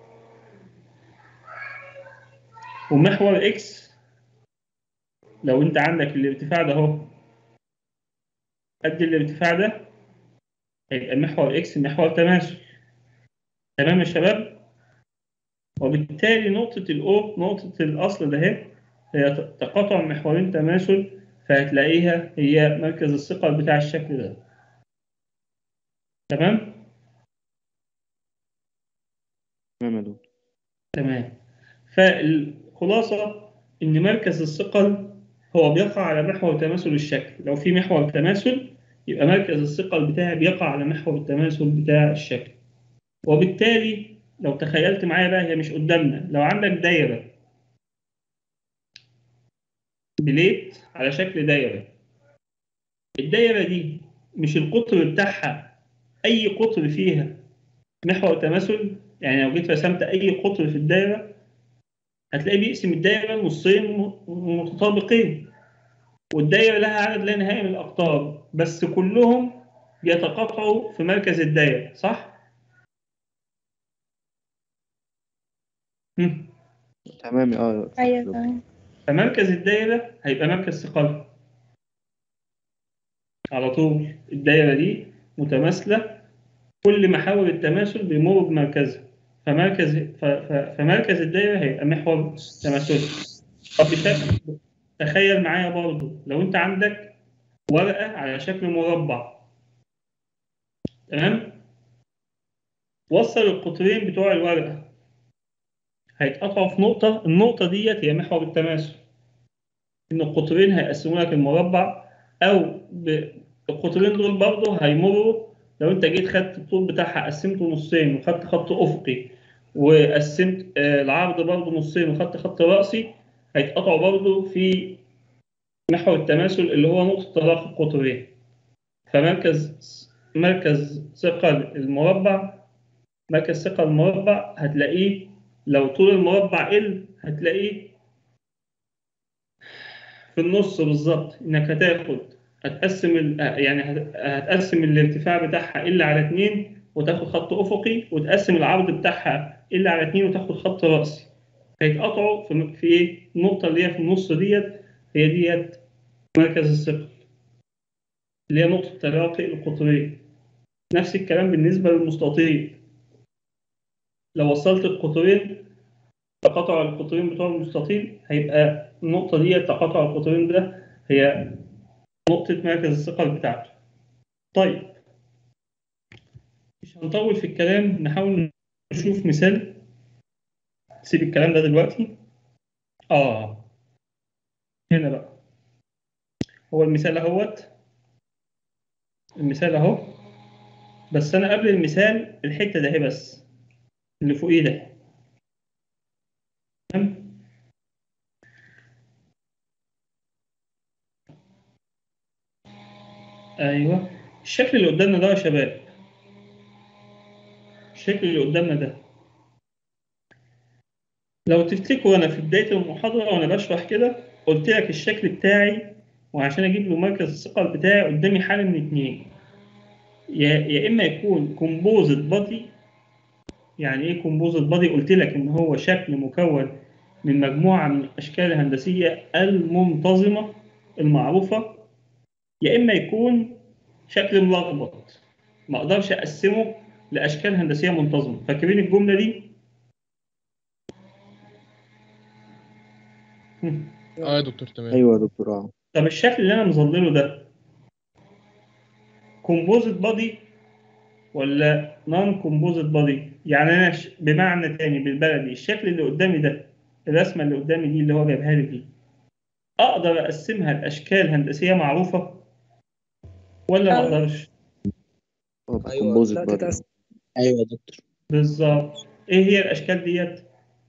ومحور اكس لو انت عندك الارتفاع ده اهو قد الارتفاع ده هيبقى محور اكس محور تماثل تمام يا شباب وبالتالي نقطة الأو نقطة الأصل ده اهي هي تقاطع محورين تماثل فهتلاقيها هي مركز الثقل بتاع الشكل ده تمام؟ تمام يا دكتور تمام فالخلاصة إن مركز الثقل هو بيقع على محور تماثل الشكل لو في محور تماثل يبقى مركز الثقل بتاعي بيقع على محور التماثل بتاع الشكل وبالتالي لو تخيلت معايا بقى هي مش قدامنا لو عندك دايرة بليت على شكل دايرة الدايرة دي مش القطر بتاعها أي قطر فيها محور تماثل يعني لو جيت رسمت أي قطر في الدايرة هتلاقي بيقسم الدايرة نصين متطابقين والدايرة لها عدد لا نهائي من الأقطار بس كلهم بيتقاطعوا في مركز الدايرة صح؟ هم. تمام اه ايوه تمام فمركز الدايرة هيبقى مركز ثقل على طول الدايرة دي متماثلة كل محاور التماثل بيمر بمركزها فمركز ف... ف... فمركز الدايرة هيبقى محور تماثلي طب بشكل تخيل معايا برضو لو انت عندك ورقة على شكل مربع تمام وصل القطرين بتوع الورقة هيتقطعوا في نقطة النقطة ديت هي محور التماثل إن القطرين هيقسموا لك المربع أو ب... القطرين دول برضه هيمروا لو أنت جيت خدت الطول بتاعها قسمته نصين وخدت خط أفقي وقسمت آه، العرض برضه نصين وخدت خط رأسي هيتقطعوا برضه في محور التماثل اللي هو نقطة تلاقي القطرين فمركز مركز ثقل المربع مركز ثقل المربع هتلاقيه لو طول المربع ال هتلاقيه في النص بالظبط انك هتاخد هتقسم ال... يعني هت- هتقسم الارتفاع بتاعها ال على 2 وتاخد خط افقي وتقسم العرض بتاعها ال على 2 وتاخد خط راسي هيتقطعوا في في ايه النقطه اللي هي في النص ديت هي ديت مركز الثقل اللي هي نقطه تلاقي القطرين نفس الكلام بالنسبه للمستطيل لو وصلت القطرين تقاطع القطرين بتوع المستطيل هيبقى النقطة دي تقاطع القطرين ده هي نقطة مركز الثقل بتاعته طيب مش هنطول في الكلام نحاول نشوف مثال سيب الكلام ده دلوقتي اه هنا بقى هو المثال اهوت المثال اهو بس انا قبل المثال الحته ده اهي بس اللي فوقيه ده تمام ايوه الشكل اللي قدامنا ده يا شباب الشكل اللي قدامنا ده لو تفتكروا انا في بدايه المحاضره وانا بشرح كده قلت لك الشكل بتاعي وعشان اجيب له مركز الثقل بتاعي قدامي حاله من اتنين يا يا اما يكون كومبوزيت بادي يعني ايه كومبوزيت بادي قلت لك ان هو شكل مكون من مجموعه من الاشكال الهندسيه المنتظمه المعروفه يا اما يكون شكل ملخبط ما اقدرش اقسمه لاشكال هندسيه منتظمه فاكرين الجمله دي هم. اه يا دكتور تمام ايوه يا دكتور اه طب الشكل اللي انا مظلله ده كومبوزيت بادي ولا نون كومبوزيت بادي يعني انا ش... بمعنى تاني بالبلدي الشكل اللي قدامي ده الرسمه اللي قدامي دي اللي هو جايبها لي دي اقدر اقسمها لاشكال هندسيه معروفه ولا ما أه. اقدرش اه ايوه كومبوزيت لا بادي تتقسم ايوه يا دكتور بالظبط ايه هي الاشكال ديت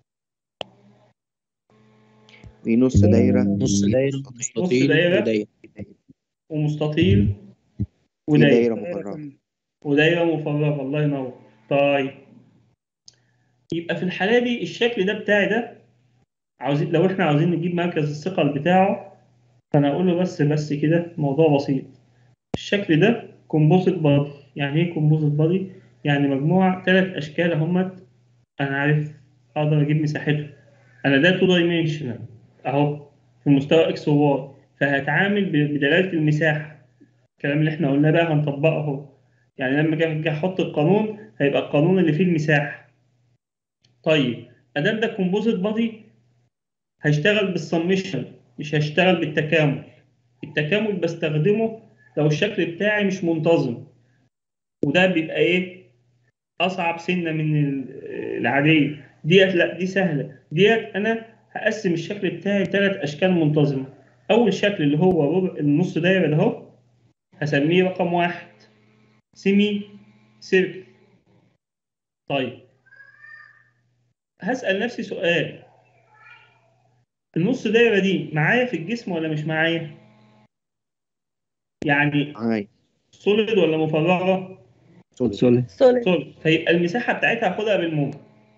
دي نص دايرة نص دايره مستطيل دايرة. ودايره ومستطيل دي ودايره دايرة دايرة مفرغة كمان. ودايره مفرغه الله ينور طيب يبقى في الحاله دي الشكل ده بتاعي ده عاوزين لو احنا عاوزين نجيب مركز الثقل بتاعه فانا اقول له بس بس كده موضوع بسيط الشكل ده كومبوزيت بادي يعني ايه كومبوزيت بادي يعني مجموعه ثلاث اشكال اهمت انا عارف اقدر اجيب مساحتهم انا ده تو دايمنشنال اهو في مستوى اكس وواي فهتعامل ب- بدلاله المساحه الكلام اللي احنا قلناه بقى هنطبقه اهو يعني لما اجي أجي احط القانون هيبقى القانون اللي فيه المساحه طيب ادام ده كومبوزيت بادي هيشتغل بالسمشن مش هيشتغل بالتكامل التكامل بستخدمه لو الشكل بتاعي مش منتظم وده بيبقى ايه اصعب سنه من ال- العاديه ديت لا دي سهله ديت انا هقسم الشكل بتاعي ثلاث اشكال منتظمه اول شكل اللي هو ربع النص دايره ده اهو هسميه رقم واحد سيمي سيركل طيب هسأل نفسي سؤال النص دايرة دي معايا في الجسم ولا مش معايا؟ يعني معايا سوليد ولا مفرغة؟ سوليد سوليد سوليد فيبقى المساحة بتاعتها هاخدها بالموجب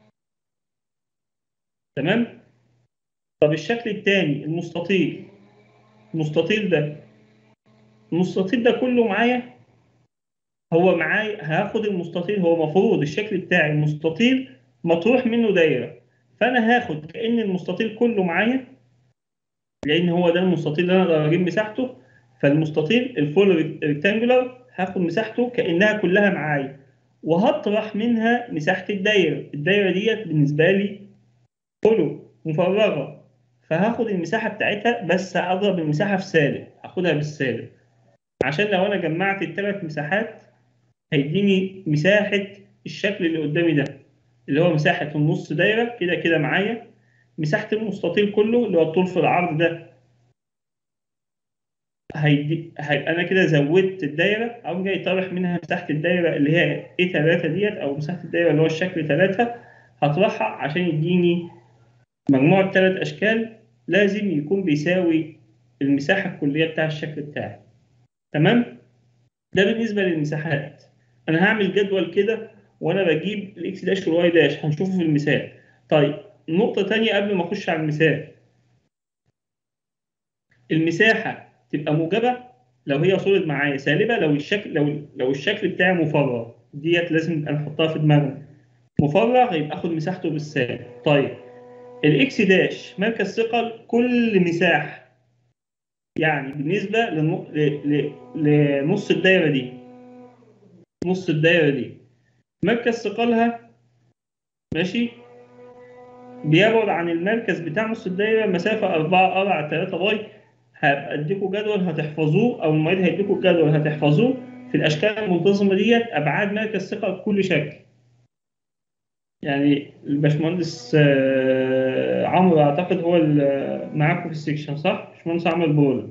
تمام؟ طب الشكل التاني المستطيل المستطيل ده المستطيل ده كله معايا هو معايا هاخد المستطيل هو مفروض الشكل بتاعي المستطيل مطروح منه دايرة فأنا هاخد كأن المستطيل كله معايا لأن هو ده المستطيل اللي أنا أقدر أجيب مساحته فالمستطيل الفول ريكتانجولار هاخد مساحته كأنها كلها معايا وهطرح منها مساحة الدايرة الدايرة ديت بالنسبة لي فولو مفرغة فهاخد المساحة بتاعتها بس هضرب المساحة في سالب هاخدها بالسالب عشان لو أنا جمعت الثلاث مساحات هيديني مساحة الشكل اللي قدامي ده اللي هو مساحة النص دايرة كده كده معايا مساحة المستطيل كله اللي هو الطول في العرض ده هيدي هيبقى أنا كده زودت الدايرة أو جاي طارح منها مساحة الدايرة اللي هي إيه 3 ديت أو مساحة الدايرة اللي هو الشكل 3 هطرحها عشان يديني مجموعة ثلاث أشكال لازم يكون بيساوي المساحة الكلية بتاع الشكل بتاعي تمام؟ ده بالنسبة للمساحات أنا هعمل جدول كده وأنا بجيب الإكس داش والواي داش هنشوفه في المثال طيب نقطة تانية قبل ما أخش على المثال المساحة تبقى موجبة لو هي صورة معايا سالبة لو الشكل لو لو الشكل بتاعي مفرغ ديت لازم نبقى نحطها في دماغنا مفرغ يبقى آخد مساحته بالسالب طيب الاكس داش مركز ثقل كل مساحة يعني بالنسبة للن- ل- ل- لنص الدايرة دي نص الدايرة دي مركز ثقلها ماشي بيبعد عن المركز بتاع نص الدايره مسافه 4 ار على 3 باي هبقى اديكم جدول هتحفظوه او المعيد هيديكم جدول هتحفظوه في الاشكال المنتظمه ديت ابعاد مركز ثقه بكل شكل يعني الباشمهندس آه، عمرو اعتقد هو اللي معاكم في السكشن صح؟ باشمهندس عمرو البول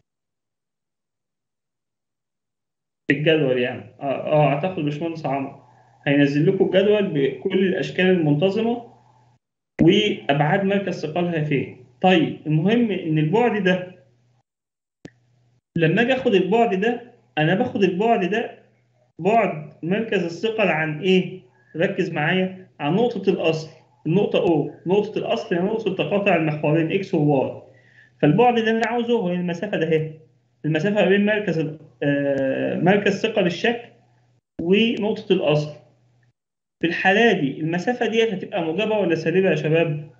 في الجدول يعني اه, آه اعتقد باشمهندس عمرو هينزل لكم الجدول بكل الاشكال المنتظمه وابعاد مركز ثقلها فين طيب المهم ان البعد ده لما اجي اخد البعد ده انا باخد البعد ده بعد مركز الثقل عن ايه ركز معايا عن نقطة الأصل النقطة O نقطة الأصل هي نقطة تقاطع المحورين X و Y فالبعد اللي أنا عاوزه هو المسافة ده اهي المسافة ما بين مركز ال- آه، مركز ثقل الشكل ونقطة الأصل في الحالة دي المسافة ديت هتبقى موجبة ولا سالبة يا شباب؟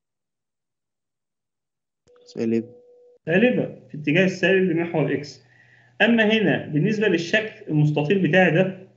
سالب سالبة في اتجاه السالب لمحور إكس أما هنا بالنسبة للشكل المستطيل بتاعي ده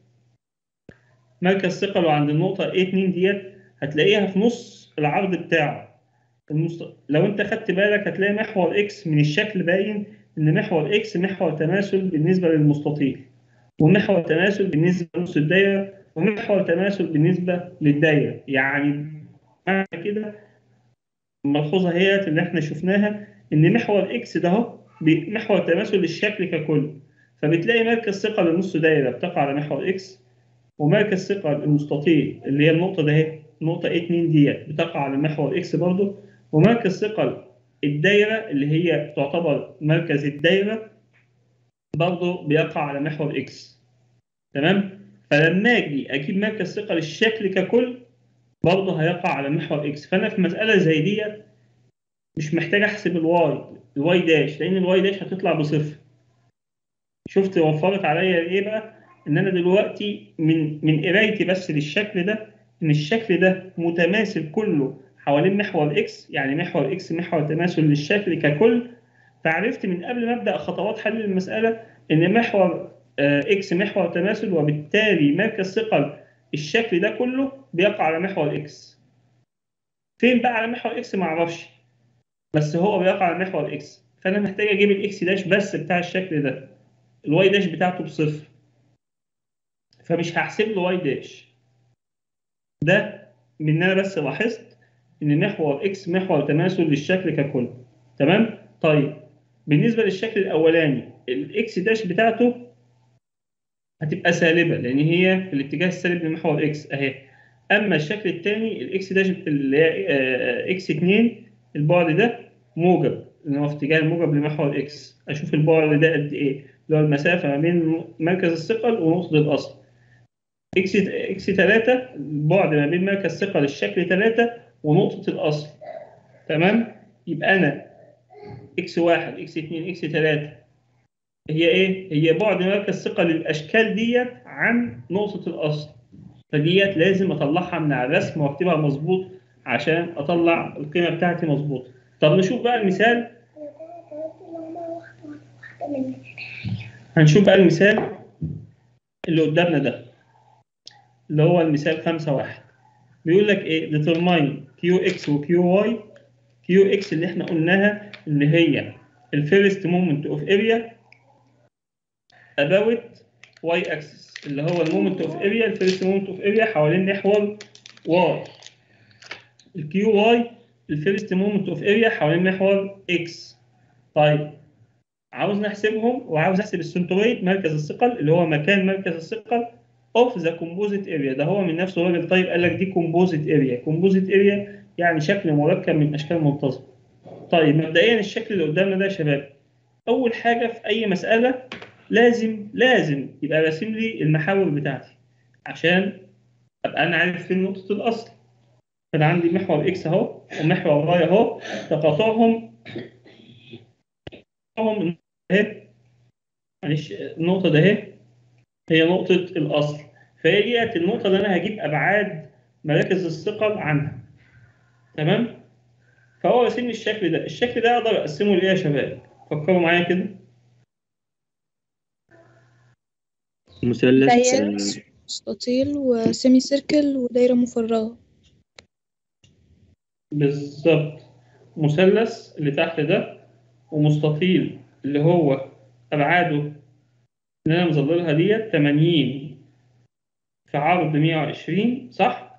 مركز ثقله عند النقطة A2 ديت هتلاقيها في نص العرض بتاعه المست... لو أنت خدت بالك هتلاقي محور إكس من الشكل باين إن محور إكس محور تماثل بالنسبة للمستطيل ومحور تماثل بالنسبة لنص الدايرة ومحور تماثل بالنسبة للدايرة يعني معنى كده الملحوظة هي اللي احنا شفناها ان محور اكس ده اهو بي- محور تماثل للشكل ككل فبتلاقي مركز ثقل النص دايره بتقع على محور اكس ومركز ثقل المستطيل اللي هي النقطه ده اهي نقطه 2 ديت بتقع على محور اكس برضه ومركز ثقل الدايره اللي هي تعتبر مركز الدايره برضه بيقع على محور اكس تمام فلما اجي اجيب مركز ثقل الشكل ككل برضه هيقع على محور اكس فانا في مساله زي ديت مش محتاج احسب الواي الواي داش لان الواي داش هتطلع بصفر شفت وفرت عليا ايه بقى ان انا دلوقتي من من قرايتي بس للشكل ده ان الشكل ده متماثل كله حوالين محور اكس يعني محور اكس محور تماثل للشكل ككل فعرفت من قبل ما ابدا خطوات حل المساله ان محور آه، اكس محور تماثل وبالتالي مركز ثقل الشكل ده كله بيقع على محور اكس فين بقى على محور اكس ما اعرفش بس هو بيقع على محور اكس فانا محتاج اجيب الاكس داش بس بتاع الشكل ده الواي داش بتاعته بصفر فمش هحسب له واي داش ده من ان انا بس لاحظت ان محور اكس محور تماثل للشكل ككل تمام طيب بالنسبه للشكل الاولاني الاكس داش بتاعته هتبقى سالبه لان هي في الاتجاه السالب لمحور اكس اهي اما الشكل الثاني الاكس داش اللي هي آه، اكس 2 البعد ده موجب اللي هو في اتجاه الموجب لمحور اكس اشوف البعد ده قد ايه اللي هو المسافه ما بين مركز الثقل ونقطه الاصل اكس اكس 3 البعد ما بين مركز ثقل الشكل 3 ونقطه الاصل تمام يبقى انا اكس 1 اكس 2 اكس 3 هي ايه هي بعد مركز ثقل الاشكال ديت عن نقطه الاصل فديت لازم اطلعها من على الرسم واكتبها مظبوط عشان اطلع القيمه بتاعتي مظبوطه طب نشوف بقى المثال هنشوف بقى المثال اللي قدامنا ده اللي هو المثال 5 واحد بيقول لك ايه determine qx و qy qx اللي احنا قلناها اللي هي الفيرست مومنت اوف اريا about y axis اللي هو المومنت اوف اريا الفيرست مومنت اوف اريا حوالين محور y الكيو واي الفيرست مومنت اوف اريا حوالين محور اكس طيب عاوز نحسبهم وعاوز احسب السنترويد مركز الثقل اللي هو مكان مركز الثقل اوف ذا كومبوزيت اريا ده هو من نفسه راجل طيب قال لك دي كومبوزيت اريا كومبوزيت اريا يعني شكل مركب من اشكال منتظمه طيب مبدئيا الشكل اللي قدامنا ده يا شباب اول حاجه في اي مساله لازم لازم يبقى راسم لي المحاور بتاعتي عشان ابقى انا عارف فين نقطه الاصل فانا عندي محور اكس اهو ومحور واي اهو تقاطعهم تقاطعهم اهي معلش النقطه ده اهي هي نقطه الاصل فهي ديت النقطه اللي انا هجيب ابعاد مراكز الثقل عنها تمام فهو راسم لي الشكل ده الشكل ده اقدر اقسمه لايه يا شباب فكروا معايا كده مثلث دايرة مستطيل وسيمي سيركل ودايرة مفرغة بالظبط مثلث اللي تحت ده ومستطيل اللي هو ابعاده اللي انا مظللها ديت 80 في عرض 120 صح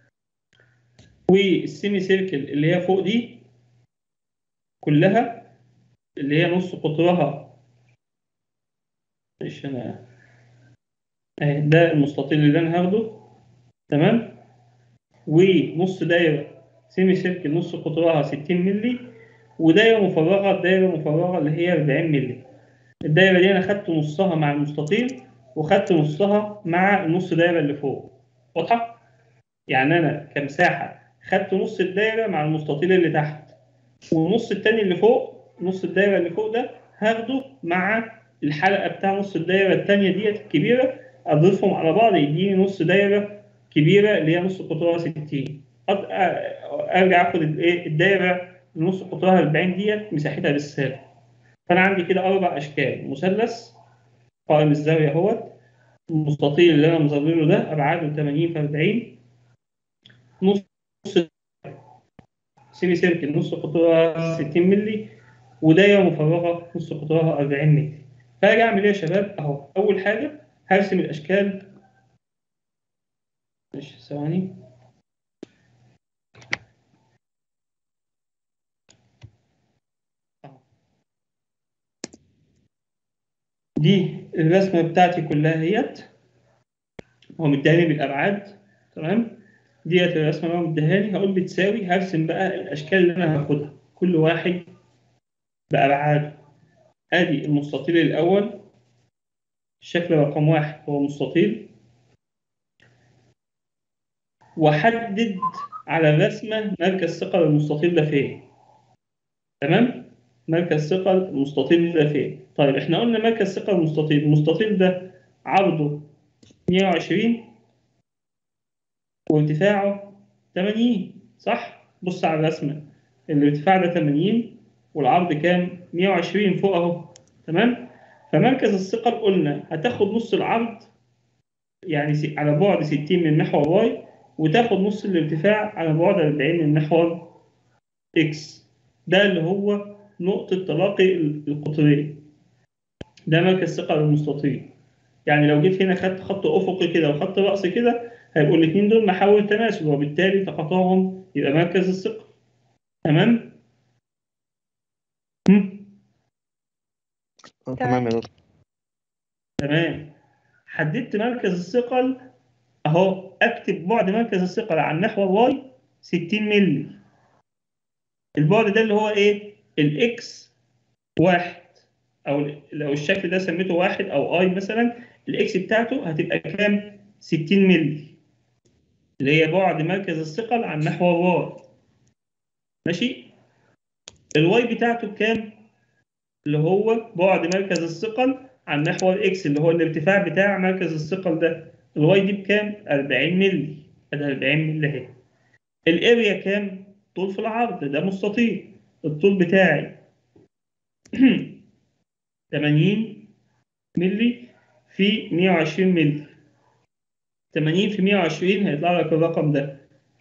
والسيمي سيركل اللي هي فوق دي كلها اللي هي نص قطرها مش انا اهي ده المستطيل اللي انا هاخده تمام ونص دايره سيمي سيركل نص قطرها 60 مللي ودايره مفرغه الدايره مفرغه اللي هي 40 مللي الدايره دي انا خدت نصها مع المستطيل وخدت نصها مع النص دايره اللي فوق واضحه يعني انا كمساحه خدت نص الدايره مع المستطيل اللي تحت والنص التاني اللي فوق نص الدايره اللي فوق ده هاخده مع الحلقه بتاع نص الدايره التانيه ديت الكبيره اضيفهم على بعض يديني نص دايره كبيره اللي هي نص قطرها 60 أط- أ- ارجع اخد الايه الدايره نص قطرها 40 ديت مساحتها بالسالب فانا عندي كده اربع اشكال مثلث قائم الزاويه اهوت المستطيل اللي انا مظلله ده ابعاده 80 في 40 نص سيمي سيركل نص قطرها 60 مللي ودايره مفرغه نص قطرها 40 مللي فاجي اعمل ايه يا شباب اهو اول حاجه هرسم الاشكال ماشي ثواني دي الرسمه بتاعتي كلها هيت هو مديهاني بالابعاد تمام ديت الرسمه اللي هو مديهاني هقول بتساوي هرسم بقى الاشكال اللي انا هاخدها كل واحد بابعاده ادي المستطيل الاول الشكل رقم واحد هو مستطيل واحدد على الرسمه مركز ثقل المستطيل ده فين تمام مركز ثقل المستطيل ده فين طيب احنا قلنا مركز ثقل المستطيل المستطيل ده عرضه 120 وارتفاعه 80 صح بص على الرسمه الارتفاع ده 80 والعرض كام 120 فوق اهو تمام فمركز الثقل قلنا هتاخد نص العرض يعني س- على بعد 60 من محور واي وتاخد نص الارتفاع على بعد 40 من محور اكس ده اللي هو نقطة تلاقي ال- القطرين ده مركز ثقل المستطيل يعني لو جيت هنا خدت خط افقي كده وخط رأسي كده هيبقوا الاثنين دول محاور تماثل وبالتالي تقاطعهم يبقى مركز الثقل تمام؟ هم؟ اه تمام يا دكتور تمام حددت مركز الثقل اهو اكتب بعد مركز الثقل عن محور واي 60 مللي البعد ده اللي هو ايه الاكس واحد او لو الشكل ده سميته واحد او اي مثلا الاكس بتاعته هتبقى كام 60 مللي اللي هي بعد مركز الثقل عن محور واي ماشي الواي بتاعته بكام اللي هو بعد مركز الثقل عن محور اكس اللي هو الارتفاع بتاع مركز الثقل ده الواي دي بكام 40 مللي ادي 40 مللي اهي الاريا كام طول في العرض ده مستطيل الطول بتاعي 80 مللي في 120 مللي 80 في 120 هيطلع لك الرقم ده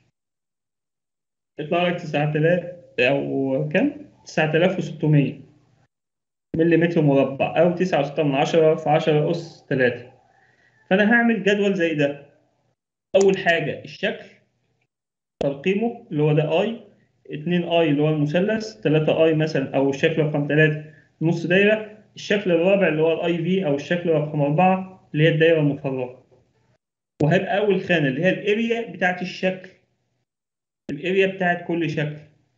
يطلع لك 9000 او كام 9600 مليمتر مربع او 9.6 من 10 في 10 اس 3 فانا هعمل جدول زي ده اول حاجه الشكل ترقيمه اللي هو ده اي 2 اي اللي هو المثلث 3 اي مثلا او الشكل رقم 3 نص دايره الشكل الرابع اللي هو الاي في او الشكل رقم 4 اللي هي الدايره المفرغه وهيبقى اول خانه اللي هي الاريا بتاعت الشكل الاريا بتاعت كل شكل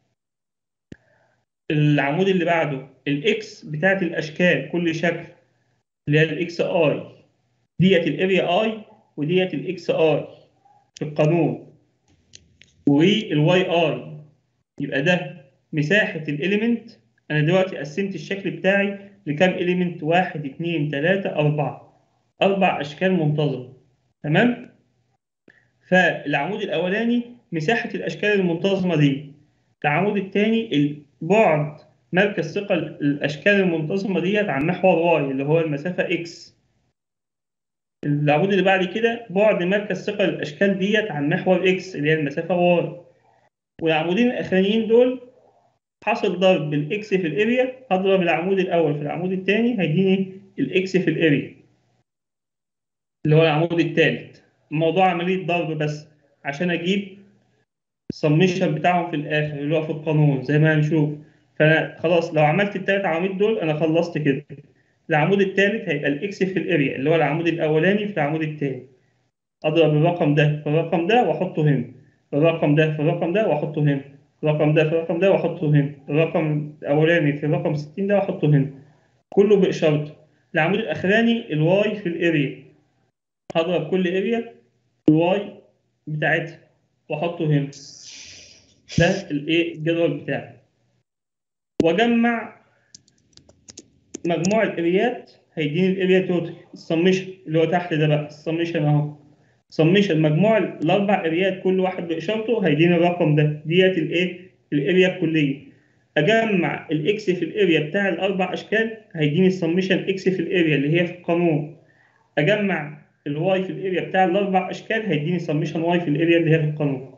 العمود اللي بعده الاكس بتاعت الاشكال كل شكل اللي هي الاكس اي ديت الاريا اي وديت الاكس اي في القانون والواي اي يبقى ده مساحه الاليمنت انا دلوقتي قسمت الشكل بتاعي لكام اليمنت واحد اتنين تلاته اربعه اربع اشكال منتظمه تمام فالعمود الاولاني مساحه الاشكال المنتظمه دي العمود الثاني بعد مركز ثقل الاشكال المنتظمه ديت عن محور واي اللي هو المسافه اكس العمود اللي بعد كده بعد مركز ثقل الاشكال ديت عن محور اكس اللي هي المسافه واي والعمودين الاخرانيين دول حاصل ضرب بالاكس في الاريا هضرب العمود الاول في العمود الثاني هيديني الاكس في الاريا اللي هو العمود الثالث الموضوع عمليه ضرب بس عشان اجيب السميشن بتاعهم في الاخر اللي هو في القانون زي ما هنشوف فانا خلاص لو عملت الثلاث عواميد دول انا خلصت كده العمود الثالث هيبقى الاكس في الاريا اللي هو العمود الاولاني في العمود الثاني اضرب الرقم ده في الرقم ده واحطه هنا الرقم ده في الرقم ده واحطه هنا الرقم ده في الرقم ده واحطه هنا الرقم الاولاني في الرقم 60 ده واحطه هنا كله باشارته العمود الاخراني الواي في الاريا هضرب كل اريا الواي بتاعتها واحطه هنا ده الايه الجدول بتاعي واجمع مجموع الاريات هيديني الاريا توتال السميشن اللي هو تحت ده بقى السميشن اهو سميشن مجموع الاربع اريات كل واحد باشارته هيديني الرقم ده ديت الايه الاريا الكليه اجمع الاكس في الاريا بتاع الاربع اشكال هيديني السميشن اكس في الاريا اللي هي في القانون اجمع الواي في الاريا بتاع الاربع اشكال هيديني سميشن واي في الاريا اللي هي في القانون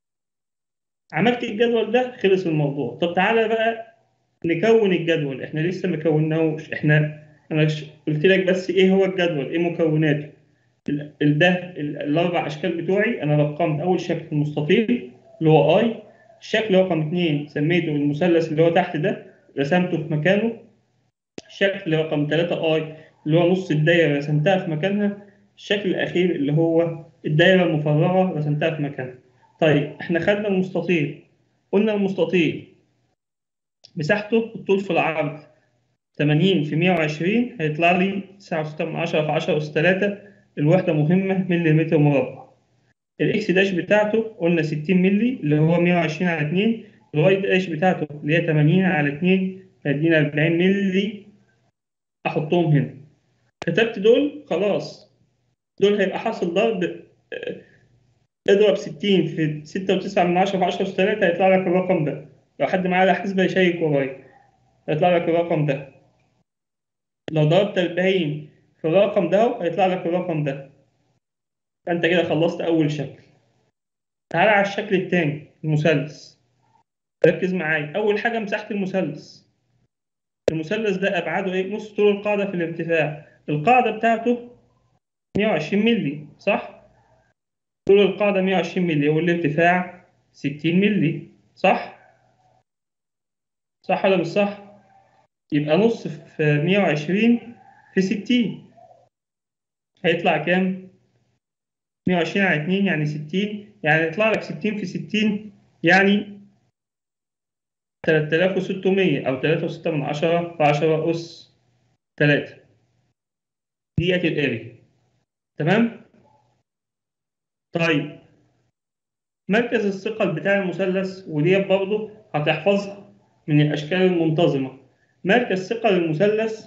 عملت الجدول ده خلص الموضوع طب تعالى بقى نكون الجدول احنا لسه ما كوناهوش احنا انا ش- قلت لك بس ايه هو الجدول ايه مكوناته ال- ال- ده ال- الاربع اشكال بتوعي انا رقمت اول شكل المستطيل اللي هو اي الشكل رقم اتنين سميته المثلث اللي هو تحت ده رسمته في مكانه الشكل رقم 3 اي اللي هو نص الدايره رسمتها في مكانها الشكل الاخير اللي هو الدايره المفرغه رسمتها في مكانها طيب احنا خدنا المستطيل قلنا المستطيل مساحته الطول في العرض 80 في 120 هيطلع لي 9.6 من 10 في 10 أس 3 الوحدة مهمة ملي مربع الاكس داش بتاعته قلنا 60 ملي اللي هو 120 على 2 الواي داش بتاعته اللي هي 80 على 2 هيدينا 40 ملي احطهم هنا كتبت دول خلاص دول هيبقى حاصل ضرب آه، اضرب 60 في 6.9 من 10 في 10 أس 3 هيطلع لك الرقم ده لو حد معاه على حسبة يشيك ورايا هيطلع لك الرقم ده لو ضربت 40 في الرقم ده هيطلع لك الرقم ده فانت كده خلصت اول شكل تعالى على الشكل الثاني المثلث ركز معايا اول حاجه مساحه المثلث المثلث ده ابعاده ايه نص طول القاعده في الارتفاع القاعده بتاعته 120 مللي صح طول القاعده 120 مللي والارتفاع 60 مللي صح صح ولا مش صح يبقى نص في 120 في 60 هيطلع كام 120 على 2 يعني 60 يعني يطلع لك 60 في 60 يعني 3600 أو 3.6 من 10 في 10 أس 3 ديت الاريا تمام؟ طيب مركز الثقل بتاع المثلث وديت برضه هتحفظها من الأشكال المنتظمة مركز ثقل المثلث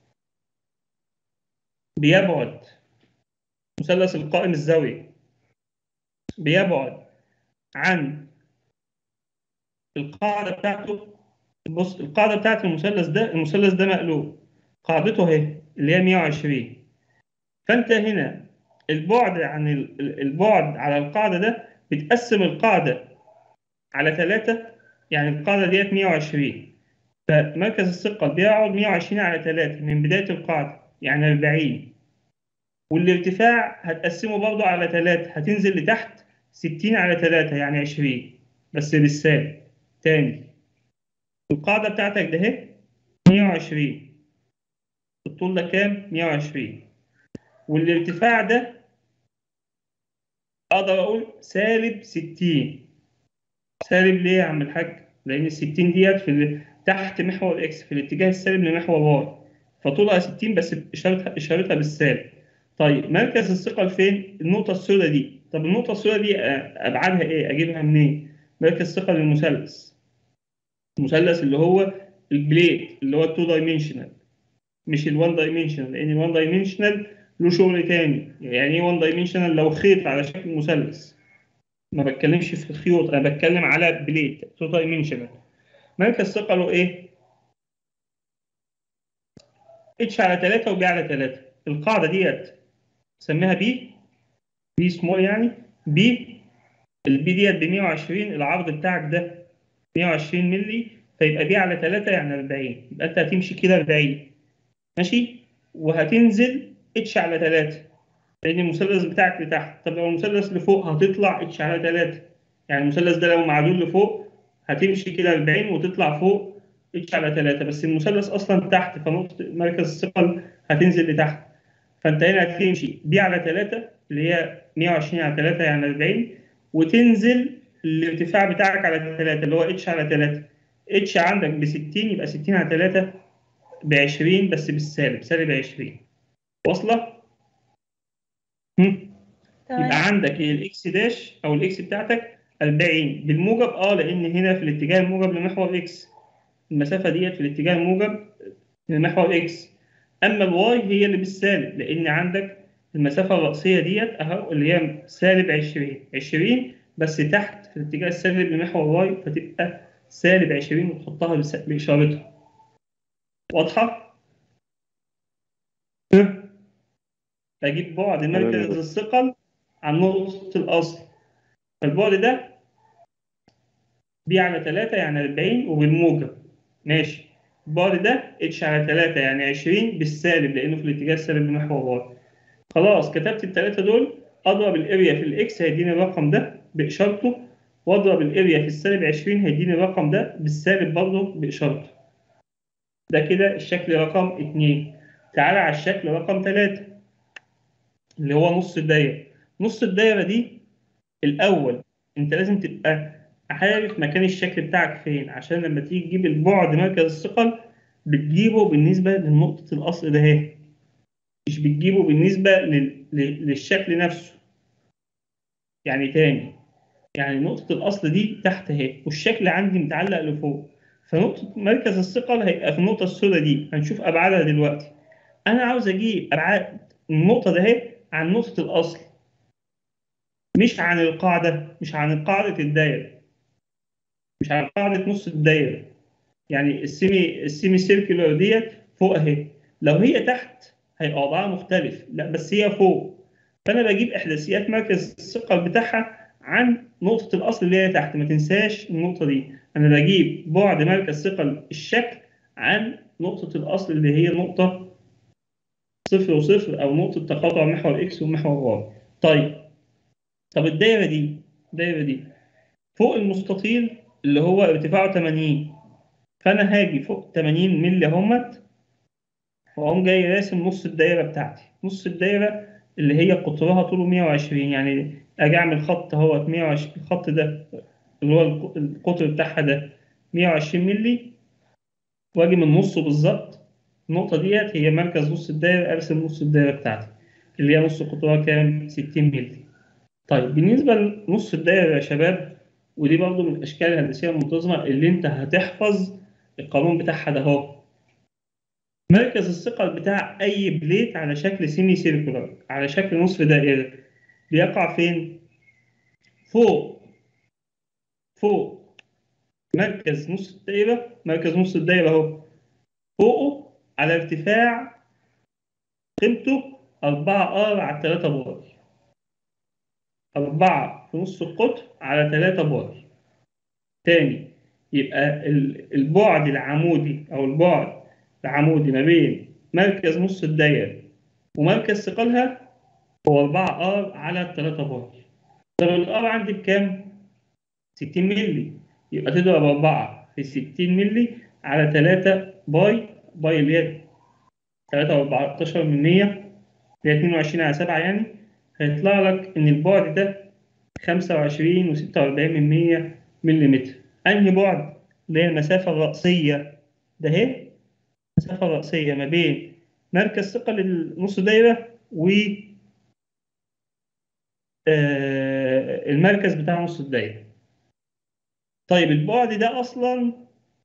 بيبعد مثلث القائم الزاوية بيبعد عن القاعدة بتاعته بص القاعدة بتاعت المثلث ده المثلث ده مقلوب قاعدته اهي اللي هي 120 فأنت هنا البعد عن ال- ال- البعد على القاعدة ده بتقسم القاعدة على ثلاثة يعني القاعدة ديت 120 فمركز الثقل بيقعد 120 على 3 من بداية القاعدة يعني 40 والارتفاع هتقسمه برضه على 3 هتنزل لتحت 60 على 3 يعني 20 بس بالسالب تاني القاعدة بتاعتك ده اهي 120 الطول ده كام؟ 120 والارتفاع ده أقدر أقول سالب 60 سالب ليه يا عم الحاج؟ لأن ال 60 ديت في ال- تحت محور إكس في الاتجاه السالب لمحور واي فطولها 60 بس إشارتها إشارتها بالسالب طيب مركز الثقل فين؟ النقطة السوداء دي طب النقطة السوداء دي أ- أبعادها إيه؟ أجيبها منين؟ مركز ثقل المثلث المثلث اللي هو البليت اللي هو التو دايمنشنال مش الوان دايمنشنال لأن الوان دايمنشنال له شغل تاني يعني إيه وان دايمنشنال لو خيط على شكل مثلث ما بتكلمش في الخيوط أنا بتكلم على بليت تو دايمنشنال مركز ثقله إيه؟ اتش على 3 وبي على 3 القاعدة ديت سميها بي بي سمول يعني بي البي ديت ب 120 العرض بتاعك ده 120 مللي فيبقى بي على 3 يعني 40 يبقى انت هتمشي كده 40 ماشي وهتنزل اتش على 3 لان المثلث بتاعك لتحت طب لو المثلث لفوق هتطلع اتش على 3 يعني المثلث ده لو معدول لفوق هتمشي كده 40 وتطلع فوق اتش على 3 بس المثلث اصلا تحت فنقطه مركز الثقل هتنزل لتحت فانت هنا هتمشي بي على 3 اللي هي 120 على 3 يعني 40 وتنزل الارتفاع بتاعك على 3 اللي هو اتش على 3 اتش عندك ب 60 يبقى 60 على 3 ب 20 بس بالسالب سالب 20 واصله؟ هم؟ تمام يبقى عندك الاكس داش او الاكس بتاعتك 40 بالموجب اه لان هنا في الاتجاه الموجب لمحور اكس المسافه ديت في الاتجاه الموجب لمحور اكس اما الواي هي اللي بالسالب لان عندك المسافه الرأسيه ديت اهو اللي هي سالب 20 20 بس تحت في الاتجاه السالب لمحور واي فتبقى سالب 20 وتحطها بس- باشارتها واضحه؟ ها؟ بجيب بعد مركز الثقل عن نقطة الأصل فالبعد ده بي على 3 يعني 40 وبالموجب ماشي البعد ده اتش على 3 يعني 20 بالسالب لأنه في الاتجاه السالب لمحور واي خلاص كتبت الثلاثة دول أضرب الاريا في الإكس هيديني الرقم ده بإشارته وأضرب الاريا في السالب 20 هيديني الرقم ده بالسالب برضه بإشارته ده كده الشكل رقم 2 تعالى على الشكل رقم 3 اللي هو نص الدايرة نص الدايرة دي الأول أنت لازم تبقى عارف مكان الشكل بتاعك فين عشان لما تيجي تجيب البعد مركز الثقل بتجيبه بالنسبة لنقطة الأصل ده اهي مش بتجيبه بالنسبة لل... لل- للشكل نفسه يعني تاني يعني نقطة الأصل دي تحت اهي والشكل عندي متعلق لفوق فنقطة مركز الثقل هيبقى في النقطة السوداء دي هنشوف أبعادها دلوقتي أنا عاوز أجيب أبعاد النقطة ده اهي عن نقطة الأصل مش عن القاعدة مش عن قاعدة الدايرة مش عن قاعدة نص الدايرة يعني السيمي السيمي سيركلر ديت فوق اهي لو هي تحت هيبقى وضعها مختلف لا بس هي فوق فأنا بجيب إحداثيات مركز الثقل بتاعها عن نقطة الأصل اللي هي تحت ما تنساش النقطة دي أنا بجيب بعد مركز ثقل الشكل عن نقطة الأصل اللي هي نقطة صفر وصفر أو نقطة تقاطع محور إكس ومحور واي طيب طب الدايرة دي الدايرة دي فوق المستطيل اللي هو ارتفاعه 80 فأنا هاجي فوق 80 مللي اهمت وأقوم جاي راسم نص الدايرة بتاعتي نص الدايرة اللي هي قطرها طوله 120 يعني أجي أعمل خط اهوت 120 الخط ده اللي هو الق- القطر بتاعها ده 120 مللي وأجي من نصه بالظبط النقطة ديت هي مركز نص الدايرة أرسم نص الدايرة بتاعتي اللي هي نص قطرها كام؟ 60 مللي. طيب بالنسبة لنص الدايرة يا شباب ودي برضه من الأشكال الهندسية المنتظمة اللي أنت هتحفظ القانون بتاعها ده أهو. مركز الثقل بتاع أي بليت على شكل سيمي سيركولار على شكل نصف دائري بيقع فين؟ فوق فوق مركز نص الدايرة مركز نص الدايرة أهو فوقه على ارتفاع قيمته 4 ار على 3 باي 4 في نص القطر على 3 باي تاني يبقى ال- البعد العمودي او البعد العمودي ما بين مركز نص الدايرة ومركز ثقلها هو 4 ار على 3 باي طب الار عندي بكام؟ 60 مللي يبقى تضرب 4 في 60 مللي على 3 باي باي اللي هي 3 من 100 اللي هي 22 على 7 يعني هيطلع لك إن البعد ده 25 و46 من 100 ملم أنهي بعد؟ اللي هي المسافة الرأسية ده اهي المسافة الرأسية ما بين مركز ثقل النص دايرة و آه، المركز بتاع نص الدايرة طيب البعد ده أصلا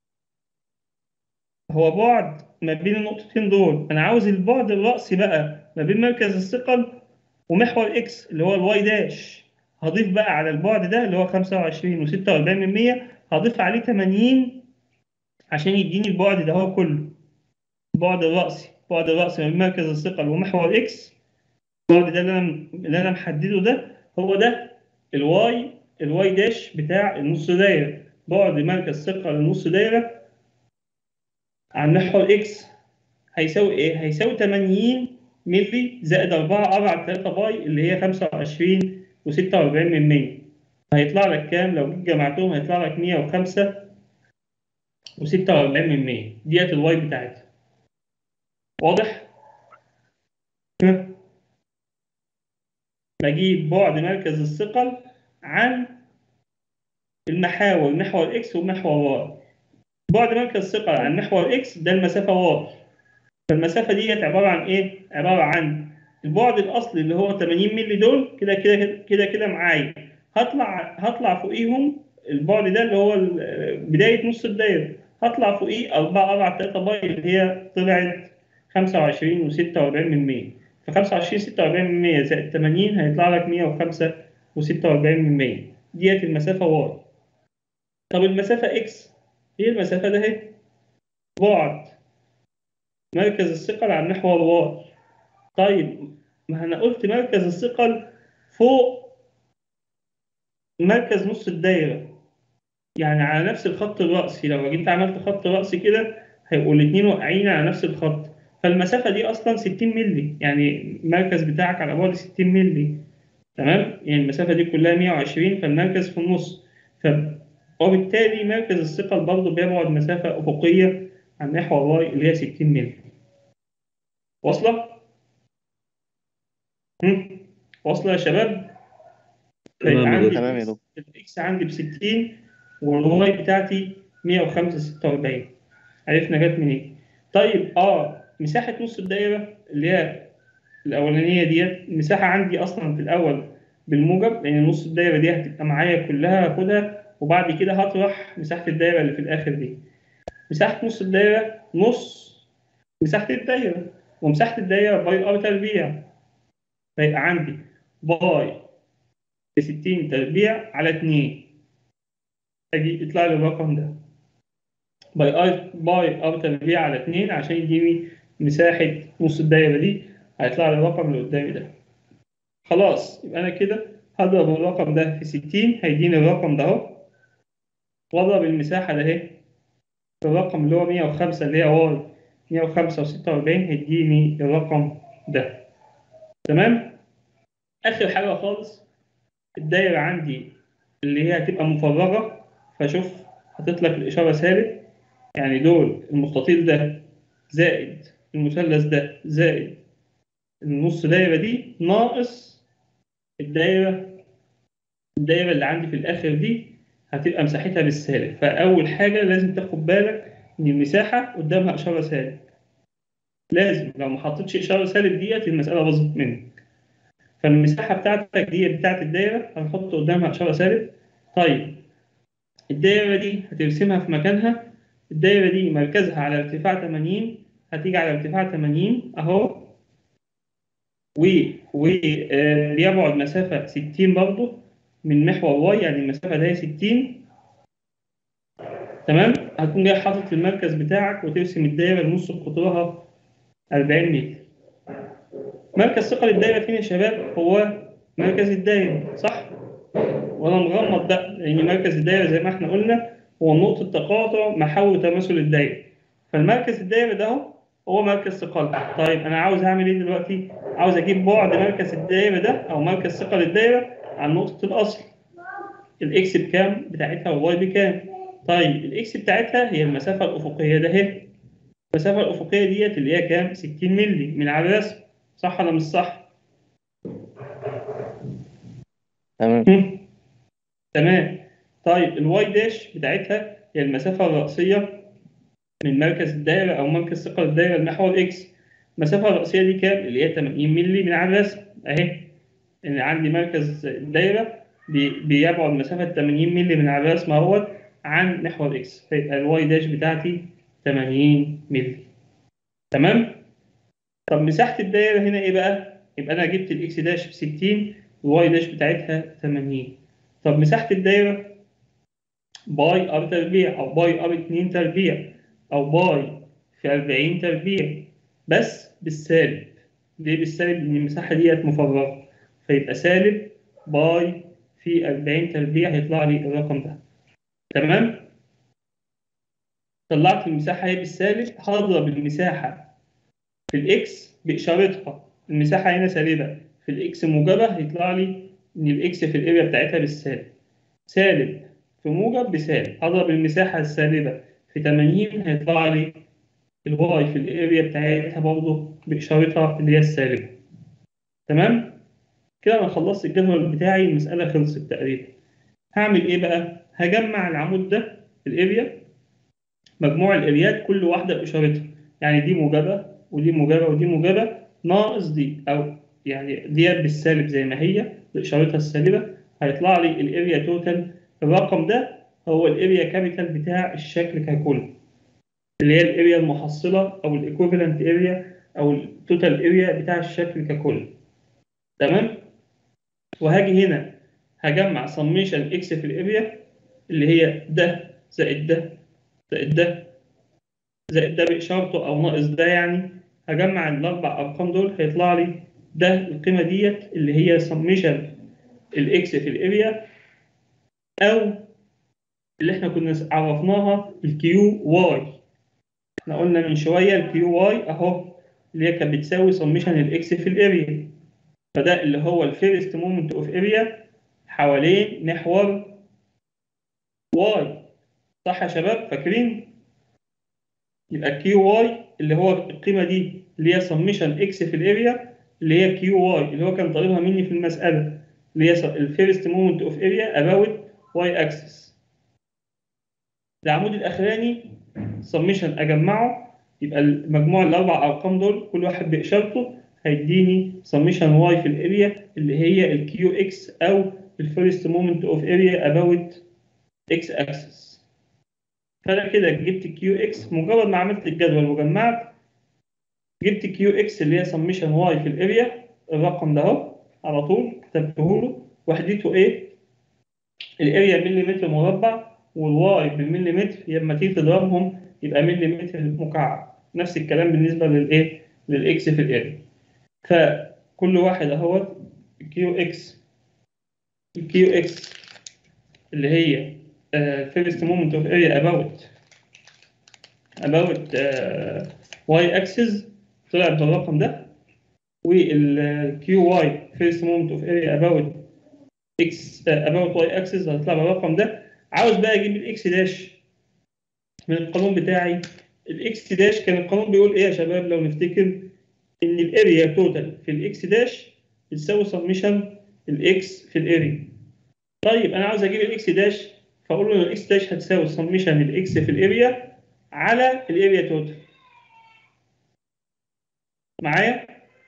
هو بعد ما بين النقطتين دول أنا عاوز البعد الرأسي بقى ما بين مركز الثقل ومحور إكس اللي هو الواي داش هضيف بقى على البعد ده اللي هو 25 و46 من 100 هضيف عليه 80 عشان يديني البعد ده هو كله البعد الرأسي البعد الرأسي ما بين مركز الثقل ومحور إكس البعد ده اللي أنا اللي أنا محدده ده هو ده الواي الواي داش بتاع النص دايره بعد مركز ثقه للنص دايره عن محور اكس هيساوي ايه؟ هيساوي 80 مللي زائد 4 ار على 3 باي اللي هي 25 و46 من 100 هيطلع لك كام؟ لو جيت جمعتهم هيطلع لك 105 و46 من 100 ديت الواي بتاعتها واضح؟ ها؟ بجيب بعد مركز الثقل عن المحاور محور اكس ومحور واي بعد مركز الثقل عن محور اكس ده المسافه واي فالمسافه ديت عباره عن ايه؟ عباره عن البعد الاصلي اللي هو 80 مللي دول كده كده كده كده معايا هطلع هطلع فوقيهم البعد ده اللي هو ال- بدايه نص الدايره هطلع فوقيه 4 4 3 باي اللي هي طلعت 25 و46 من 100 ف 25 46 من 100 زائد 80 هيطلع لك 105 و46 من 100 ديت المسافه واي طب المسافه اكس هي المسافه ده اهي بعد مركز الثقل عن محور واي طيب ما انا قلت مركز الثقل فوق مركز نص الدايره يعني على نفس الخط الرأسي لو جيت عملت خط رأسي كده هيبقوا الاتنين واقعين على نفس الخط فالمسافة دي أصلا 60 مللي يعني المركز بتاعك على بعد 60 مللي تمام يعني المسافة دي كلها 120 فالمركز في النص ف... وبالتالي مركز الثقل برضه بيبعد مسافة أفقية عن محور واي اللي هي 60 مللي واصلة؟ هم؟ واصلة يا شباب؟ تمام يا عندي تمام يا دكتور. الاكس عندي ب 60 والواي بتاعتي 105 46 عرفنا جت منين طيب اه مساحه نص الدايره اللي هي الاولانيه ديت المساحه عندي اصلا في الاول بالموجب لان نص الدايره دي هتبقى معايا كلها هاخدها وبعد كده هطرح مساحه الدايره اللي في الاخر دي مساحه نص الدايره نص مساحه الدايره ومساحه الدايره باي ار تربيع فيبقى عندي باي 60 تربيع على 2 اجي يطلع لي الرقم ده باي اي باي ار تربيع على 2 عشان يديني مساحة نص الدايرة دي هيطلع لي الرقم اللي قدامي ده خلاص يبقى انا كده هضرب الرقم ده في 60 هيديني الرقم ده اهو واضرب المساحة ده اهي في الرقم اللي هو 105 اللي هي واي 105 و46 هيديني الرقم ده تمام اخر حاجة خالص الدايرة عندي اللي هي هتبقى مفرغة فشوف حاطط لك الإشارة سالب يعني دول المستطيل ده زائد المثلث ده زائد النص دايرة دي ناقص الدايرة الدايرة اللي عندي في الآخر دي هتبقى مساحتها بالسالب فأول حاجة لازم تاخد بالك إن المساحة قدامها إشارة سالب لازم لو ما حطيتش إشارة سالب ديت المسألة باظت منك فالمساحة بتاعتك دي بتاعت الدايرة هنحط قدامها إشارة سالب طيب الدايرة دي هترسمها في مكانها الدايرة دي مركزها على ارتفاع 80 هتيجي على ارتفاع 80 أهو و ويبعد مسافة 60 برضه من محور واي يعني المسافة ده هي 60 تمام هتكون جاي حاطط المركز بتاعك وترسم الدايرة نص قطرها 40 متر مركز ثقل الدايرة فين يا شباب؟ هو مركز الدايرة صح؟ وأنا مغمض بقى لأن مركز الدايرة زي ما احنا قلنا هو نقطة تقاطع محور تماثل الدايرة فالمركز الدايرة ده اهو هو مركز ثقل طيب أنا عاوز أعمل إيه دلوقتي؟ عاوز أجيب بعد مركز الدايرة ده أو مركز ثقل الدايرة عن نقطة الأصل الإكس بكام بتاعتها والواي بكام؟ طيب الإكس بتاعتها هي المسافة الأفقية ده اهي المسافة الأفقية ديت اللي هي كام؟ 60 مللي من على الرسم صح ولا مش صح؟ تمام هم. تمام طيب الواي داش بتاعتها هي المسافة الرأسية من مركز الدايرة أو مركز ثقل الدايرة لمحور إكس المسافة الرأسية دي كام؟ اللي هي 80 مللي من على الرسم أهي إن عندي مركز الدايرة بي- بيبعد مسافة 80 مللي من على الرسم أهوت عن محور إكس فيبقى الواي داش بتاعتي 80 مللي تمام؟ طب مساحة الدايرة هنا إيه بقى؟ يبقى أنا جبت الإكس داش ب 60 الواي داش بتاعتها 80 طب مساحة الدايرة باي ار تربيع أو باي ار 2 تربيع أو باي في 40 تربيع بس بالسالب ليه بالسالب؟ لأن المساحة ديت مفرغة فيبقى سالب باي في 40 تربيع هيطلع لي الرقم ده تمام طلعت المساحة هي بالسالب هضرب المساحة في الإكس بإشارتها المساحة هنا سالبة في الإكس موجبة هيطلع لي إن الإكس في الإريا بتاعتها بالسالب سالب في موجب بسالب هضرب المساحة السالبة في 80 هيطلع لي الواي في الاريا بتاعتها برضه بإشارتها اللي هي السالبة تمام كده أنا خلصت الجدول بتاعي المسألة خلصت تقريبا هعمل إيه بقى؟ هجمع العمود ده في الاريا مجموع الاريات كل واحدة بإشارتها يعني دي موجبة ودي موجبة ودي موجبة ناقص دي أو يعني ديت بالسالب زي ما هي بإشارتها السالبة هيطلع لي الاريا توتال الرقم ده هو الاريا كابيتال بتاع الشكل ككل اللي هي الاريا المحصلة أو الايكوفالنت اريا أو التوتال اريا بتاع الشكل ككل تمام وهاجي هنا هجمع سميشن اكس في الاريا اللي هي ده زائد ده زائد ده زائد ده بإشارته أو ناقص ده يعني هجمع الأربع أرقام دول هيطلع لي ده القيمة ديت اللي هي سميشن الإكس في الاريا أو اللي إحنا كنا عرفناها الكيو واي إحنا قلنا من شوية الكيو واي أهو اللي هي كانت بتساوي سميشن الإكس في الاريا فده اللي هو الفيرست مومنت أوف اريا حوالين محور واي صح يا شباب فاكرين؟ يبقى كيو واي اللي هو القيمة دي اللي هي سميشن اكس في الاريا اللي هي كيو واي اللي هو كان طالبها مني في المسألة اللي هي الفيرست مومنت اوف اريا اباوت واي اكسس العمود الاخراني سميشن اجمعه يبقى المجموع الاربع ارقام دول كل واحد باشارته هيديني سميشن واي في الاريا اللي هي الكيو اكس او الفيرست مومنت اوف اريا اباوت اكس اكسس فانا كده جبت كيو اكس مجرد ما عملت الجدول وجمعت جبت كيو اكس اللي هي سميشن واي في الاريا الرقم ده اهو على طول كتبته له وحدته ايه الاريا مليمتر مربع والواي بالمليمتر لما تيجي تضربهم يبقى مليمتر مكعب نفس الكلام بالنسبه للايه للاكس في الاريا فكل واحد اهوت كيو اكس الكيو اكس اللي هي فيرست مومنت اوف اريا اباوت اباوت واي اكسس طلع بالرقم ده والكيو واي فيرست مومنت اوف اريا اباوت اكس اباوت واي اكسس هتطلع بالرقم ده عاوز بقى اجيب الاكس داش من القانون بتاعي الاكس داش كان القانون بيقول ايه يا شباب لو نفتكر ان الاريا توتال في الاكس داش بتساوي سميشن الاكس في الاريا طيب انا عاوز اجيب الاكس داش فاقول له ان الاكس داش هتساوي سميشن الاكس في الاريا على الاريا توتال معايا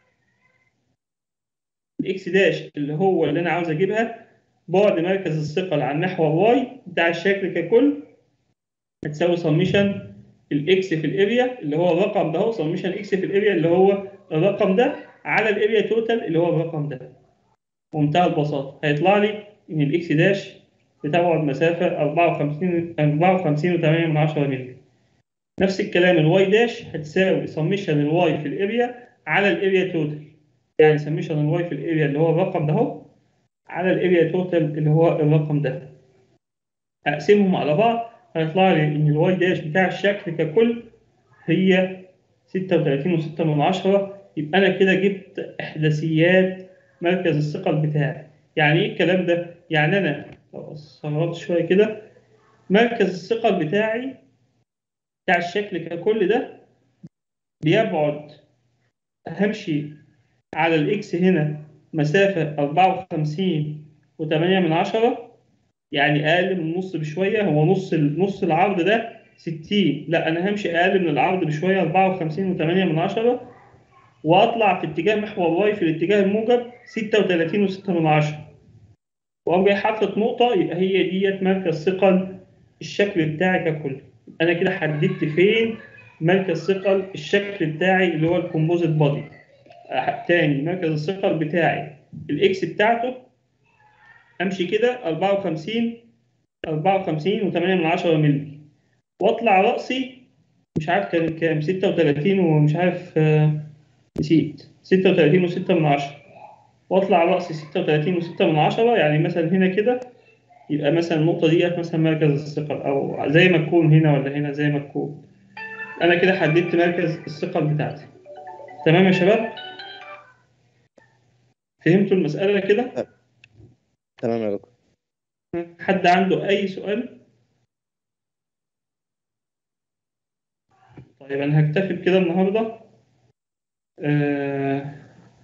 الاكس داش اللي هو اللي انا عاوز اجيبها بعد مركز الثقل عن محور واي بتاع الشكل ككل هتساوي سميشن الاكس في الاريا اللي هو الرقم ده هو سميشن اكس في الاريا اللي هو الرقم ده على الاريا توتال اللي هو الرقم ده بمنتهى البساطه هيطلع لي ان الاكس داش بتبعد مسافه 54 54 و8 من 10 مللي نفس الكلام الواي داش هتساوي سميشن الواي في الاريا على الاريا توتال يعني سميشن الواي في الاريا اللي هو الرقم ده اهو على الاريا توتال اللي هو الرقم ده اقسمهم على بعض هيطلع لي ان الواي داش بتاع الشكل ككل هي 36.6 من عشرة يبقى انا كده جبت احداثيات مركز الثقل بتاعي يعني ايه الكلام ده يعني انا لو صغرت شويه كده مركز الثقل بتاعي بتاع الشكل ككل ده بيبعد همشي على الاكس هنا مسافة 54 و8 من عشرة يعني أقل من النص بشوية هو نص نص العرض ده 60 لا أنا همشي أقل من العرض بشوية 54 و8 من عشرة وأطلع في اتجاه محور واي في الاتجاه الموجب 36 و6 من عشرة وأقوم جاي حاطط نقطة يبقى هي ديت مركز ثقل الشكل بتاعي ككل أنا كده حددت فين مركز ثقل الشكل بتاعي اللي هو الكومبوزيت بودي تاني مركز الثقل بتاعي الاكس بتاعته امشي كده 54 54 و8 من 10 مللي واطلع راسي مش عارف كان كام 36 ومش عارف آه، نسيت 36 و6 من 10 واطلع على رأس 36 و6 من عشرة يعني مثلا هنا كده يبقى مثلا النقطة ديت مثلا مركز الثقل أو زي ما تكون هنا ولا هنا زي ما تكون أنا كده حددت مركز الثقل بتاعتي تمام يا شباب؟ فهمتوا المسألة كده؟ تمام يا دكتور حد عنده أي سؤال؟ طيب أنا هكتفي بكده النهاردة آه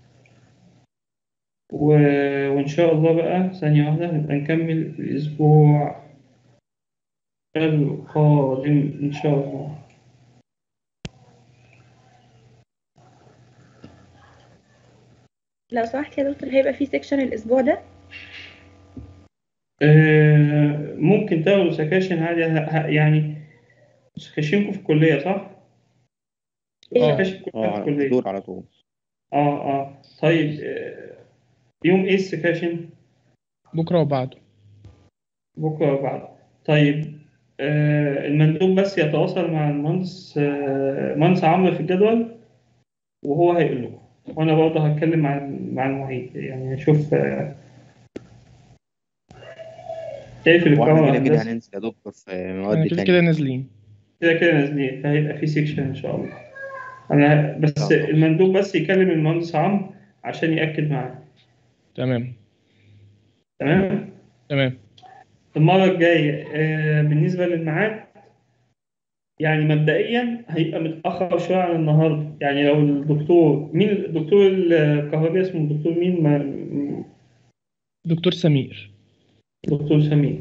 و... وإن شاء الله بقى ثانية واحدة نبقى نكمل الأسبوع القادم إن شاء الله لو سمحت يا دكتور هيبقى في سيكشن الاسبوع ده آه ممكن تاخدوا سكاشن عادي ه- ه- يعني سكاشنكم في الكلية صح؟ إيه. سكاشن كلها في اه الكلية دور على طول اه اه طيب آه يوم ايه السكاشن؟ بكرة وبعده بكرة وبعد طيب آه المندوب بس يتواصل مع المهندس آه مهندس عمرو في الجدول وهو هيقول لكم وانا برضه هتكلم مع مع المعيد يعني نشوف آه كيف واحنا الكاميرا كده كده هندسة هننزل يا دكتور في احنا مواد كده تانية كده نازلين كده كده نازلين فهيبقى في سيكشن ان شاء الله انا بس إن شاء الله. المندوب بس يكلم المهندس عمرو عشان يأكد معاه تمام تمام تمام المرة الجاية آه، بالنسبة للميعاد يعني مبدئيا هيبقى متأخر شوية عن النهاردة يعني لو الدكتور مين الدكتور الكهربائي اسمه الدكتور مين ما دكتور سمير دكتور سمير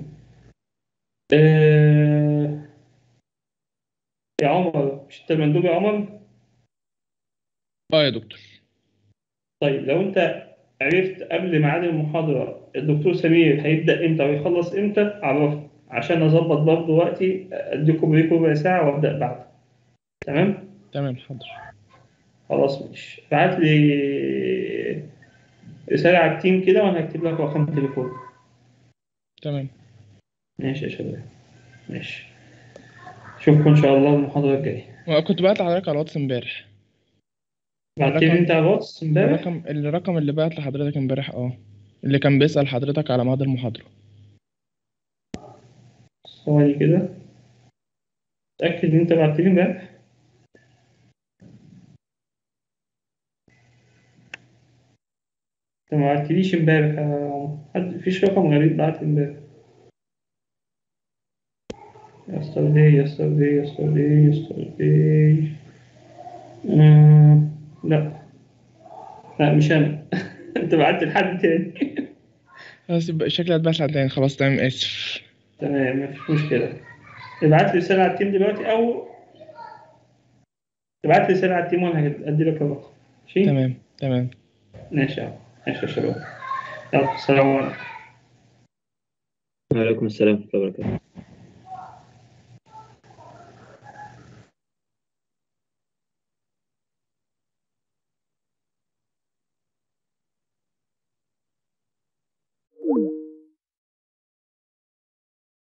آه، يا عمر مش انت المندوب يا عمر اه يا دكتور طيب لو انت عرفت قبل ميعاد المحاضرة الدكتور سمير هيبدأ امتى ويخلص امتى عرفني عشان اظبط برضه وقتي اديكم بريك ربع ساعة وابدأ بعد تمام تمام حاضر خلاص ماشي ابعت لي رسالة على التيم كده وانا هكتب لك رقم تليفون تمام ماشي يا شباب ماشي اشوفكم ان شاء الله المحاضرة الجاية ما كنت بعت لحضرتك على الواتس امبارح بعت لي الرقم- انت على الواتس امبارح الرقم الرقم اللي بعت لحضرتك امبارح اه اللي كان بيسأل حضرتك على ميعاد المحاضرة ثواني كده اتأكد ان انت بعت لي امبارح انت ما بعتليش امبارح يا عمر. حد فيش رقم غريب بعت لي امبارح yesterday yesterday yesterday yesterday مم، لا لا مش انا انت بعت لحد تاني بس يبقى شكلي هتبعت لحد تاني خلاص تمام اسف تمام مفيش مشكلة ابعت لي رسالة على التيم دلوقتي أو ابعت لي رسالة على التيم وأنا هدي لك الرقم ماشي؟ تمام تمام ماشي يا عم. ماشي يا شباب يلا السلام عليكم وعليكم السلام ورحمة الله وبركاته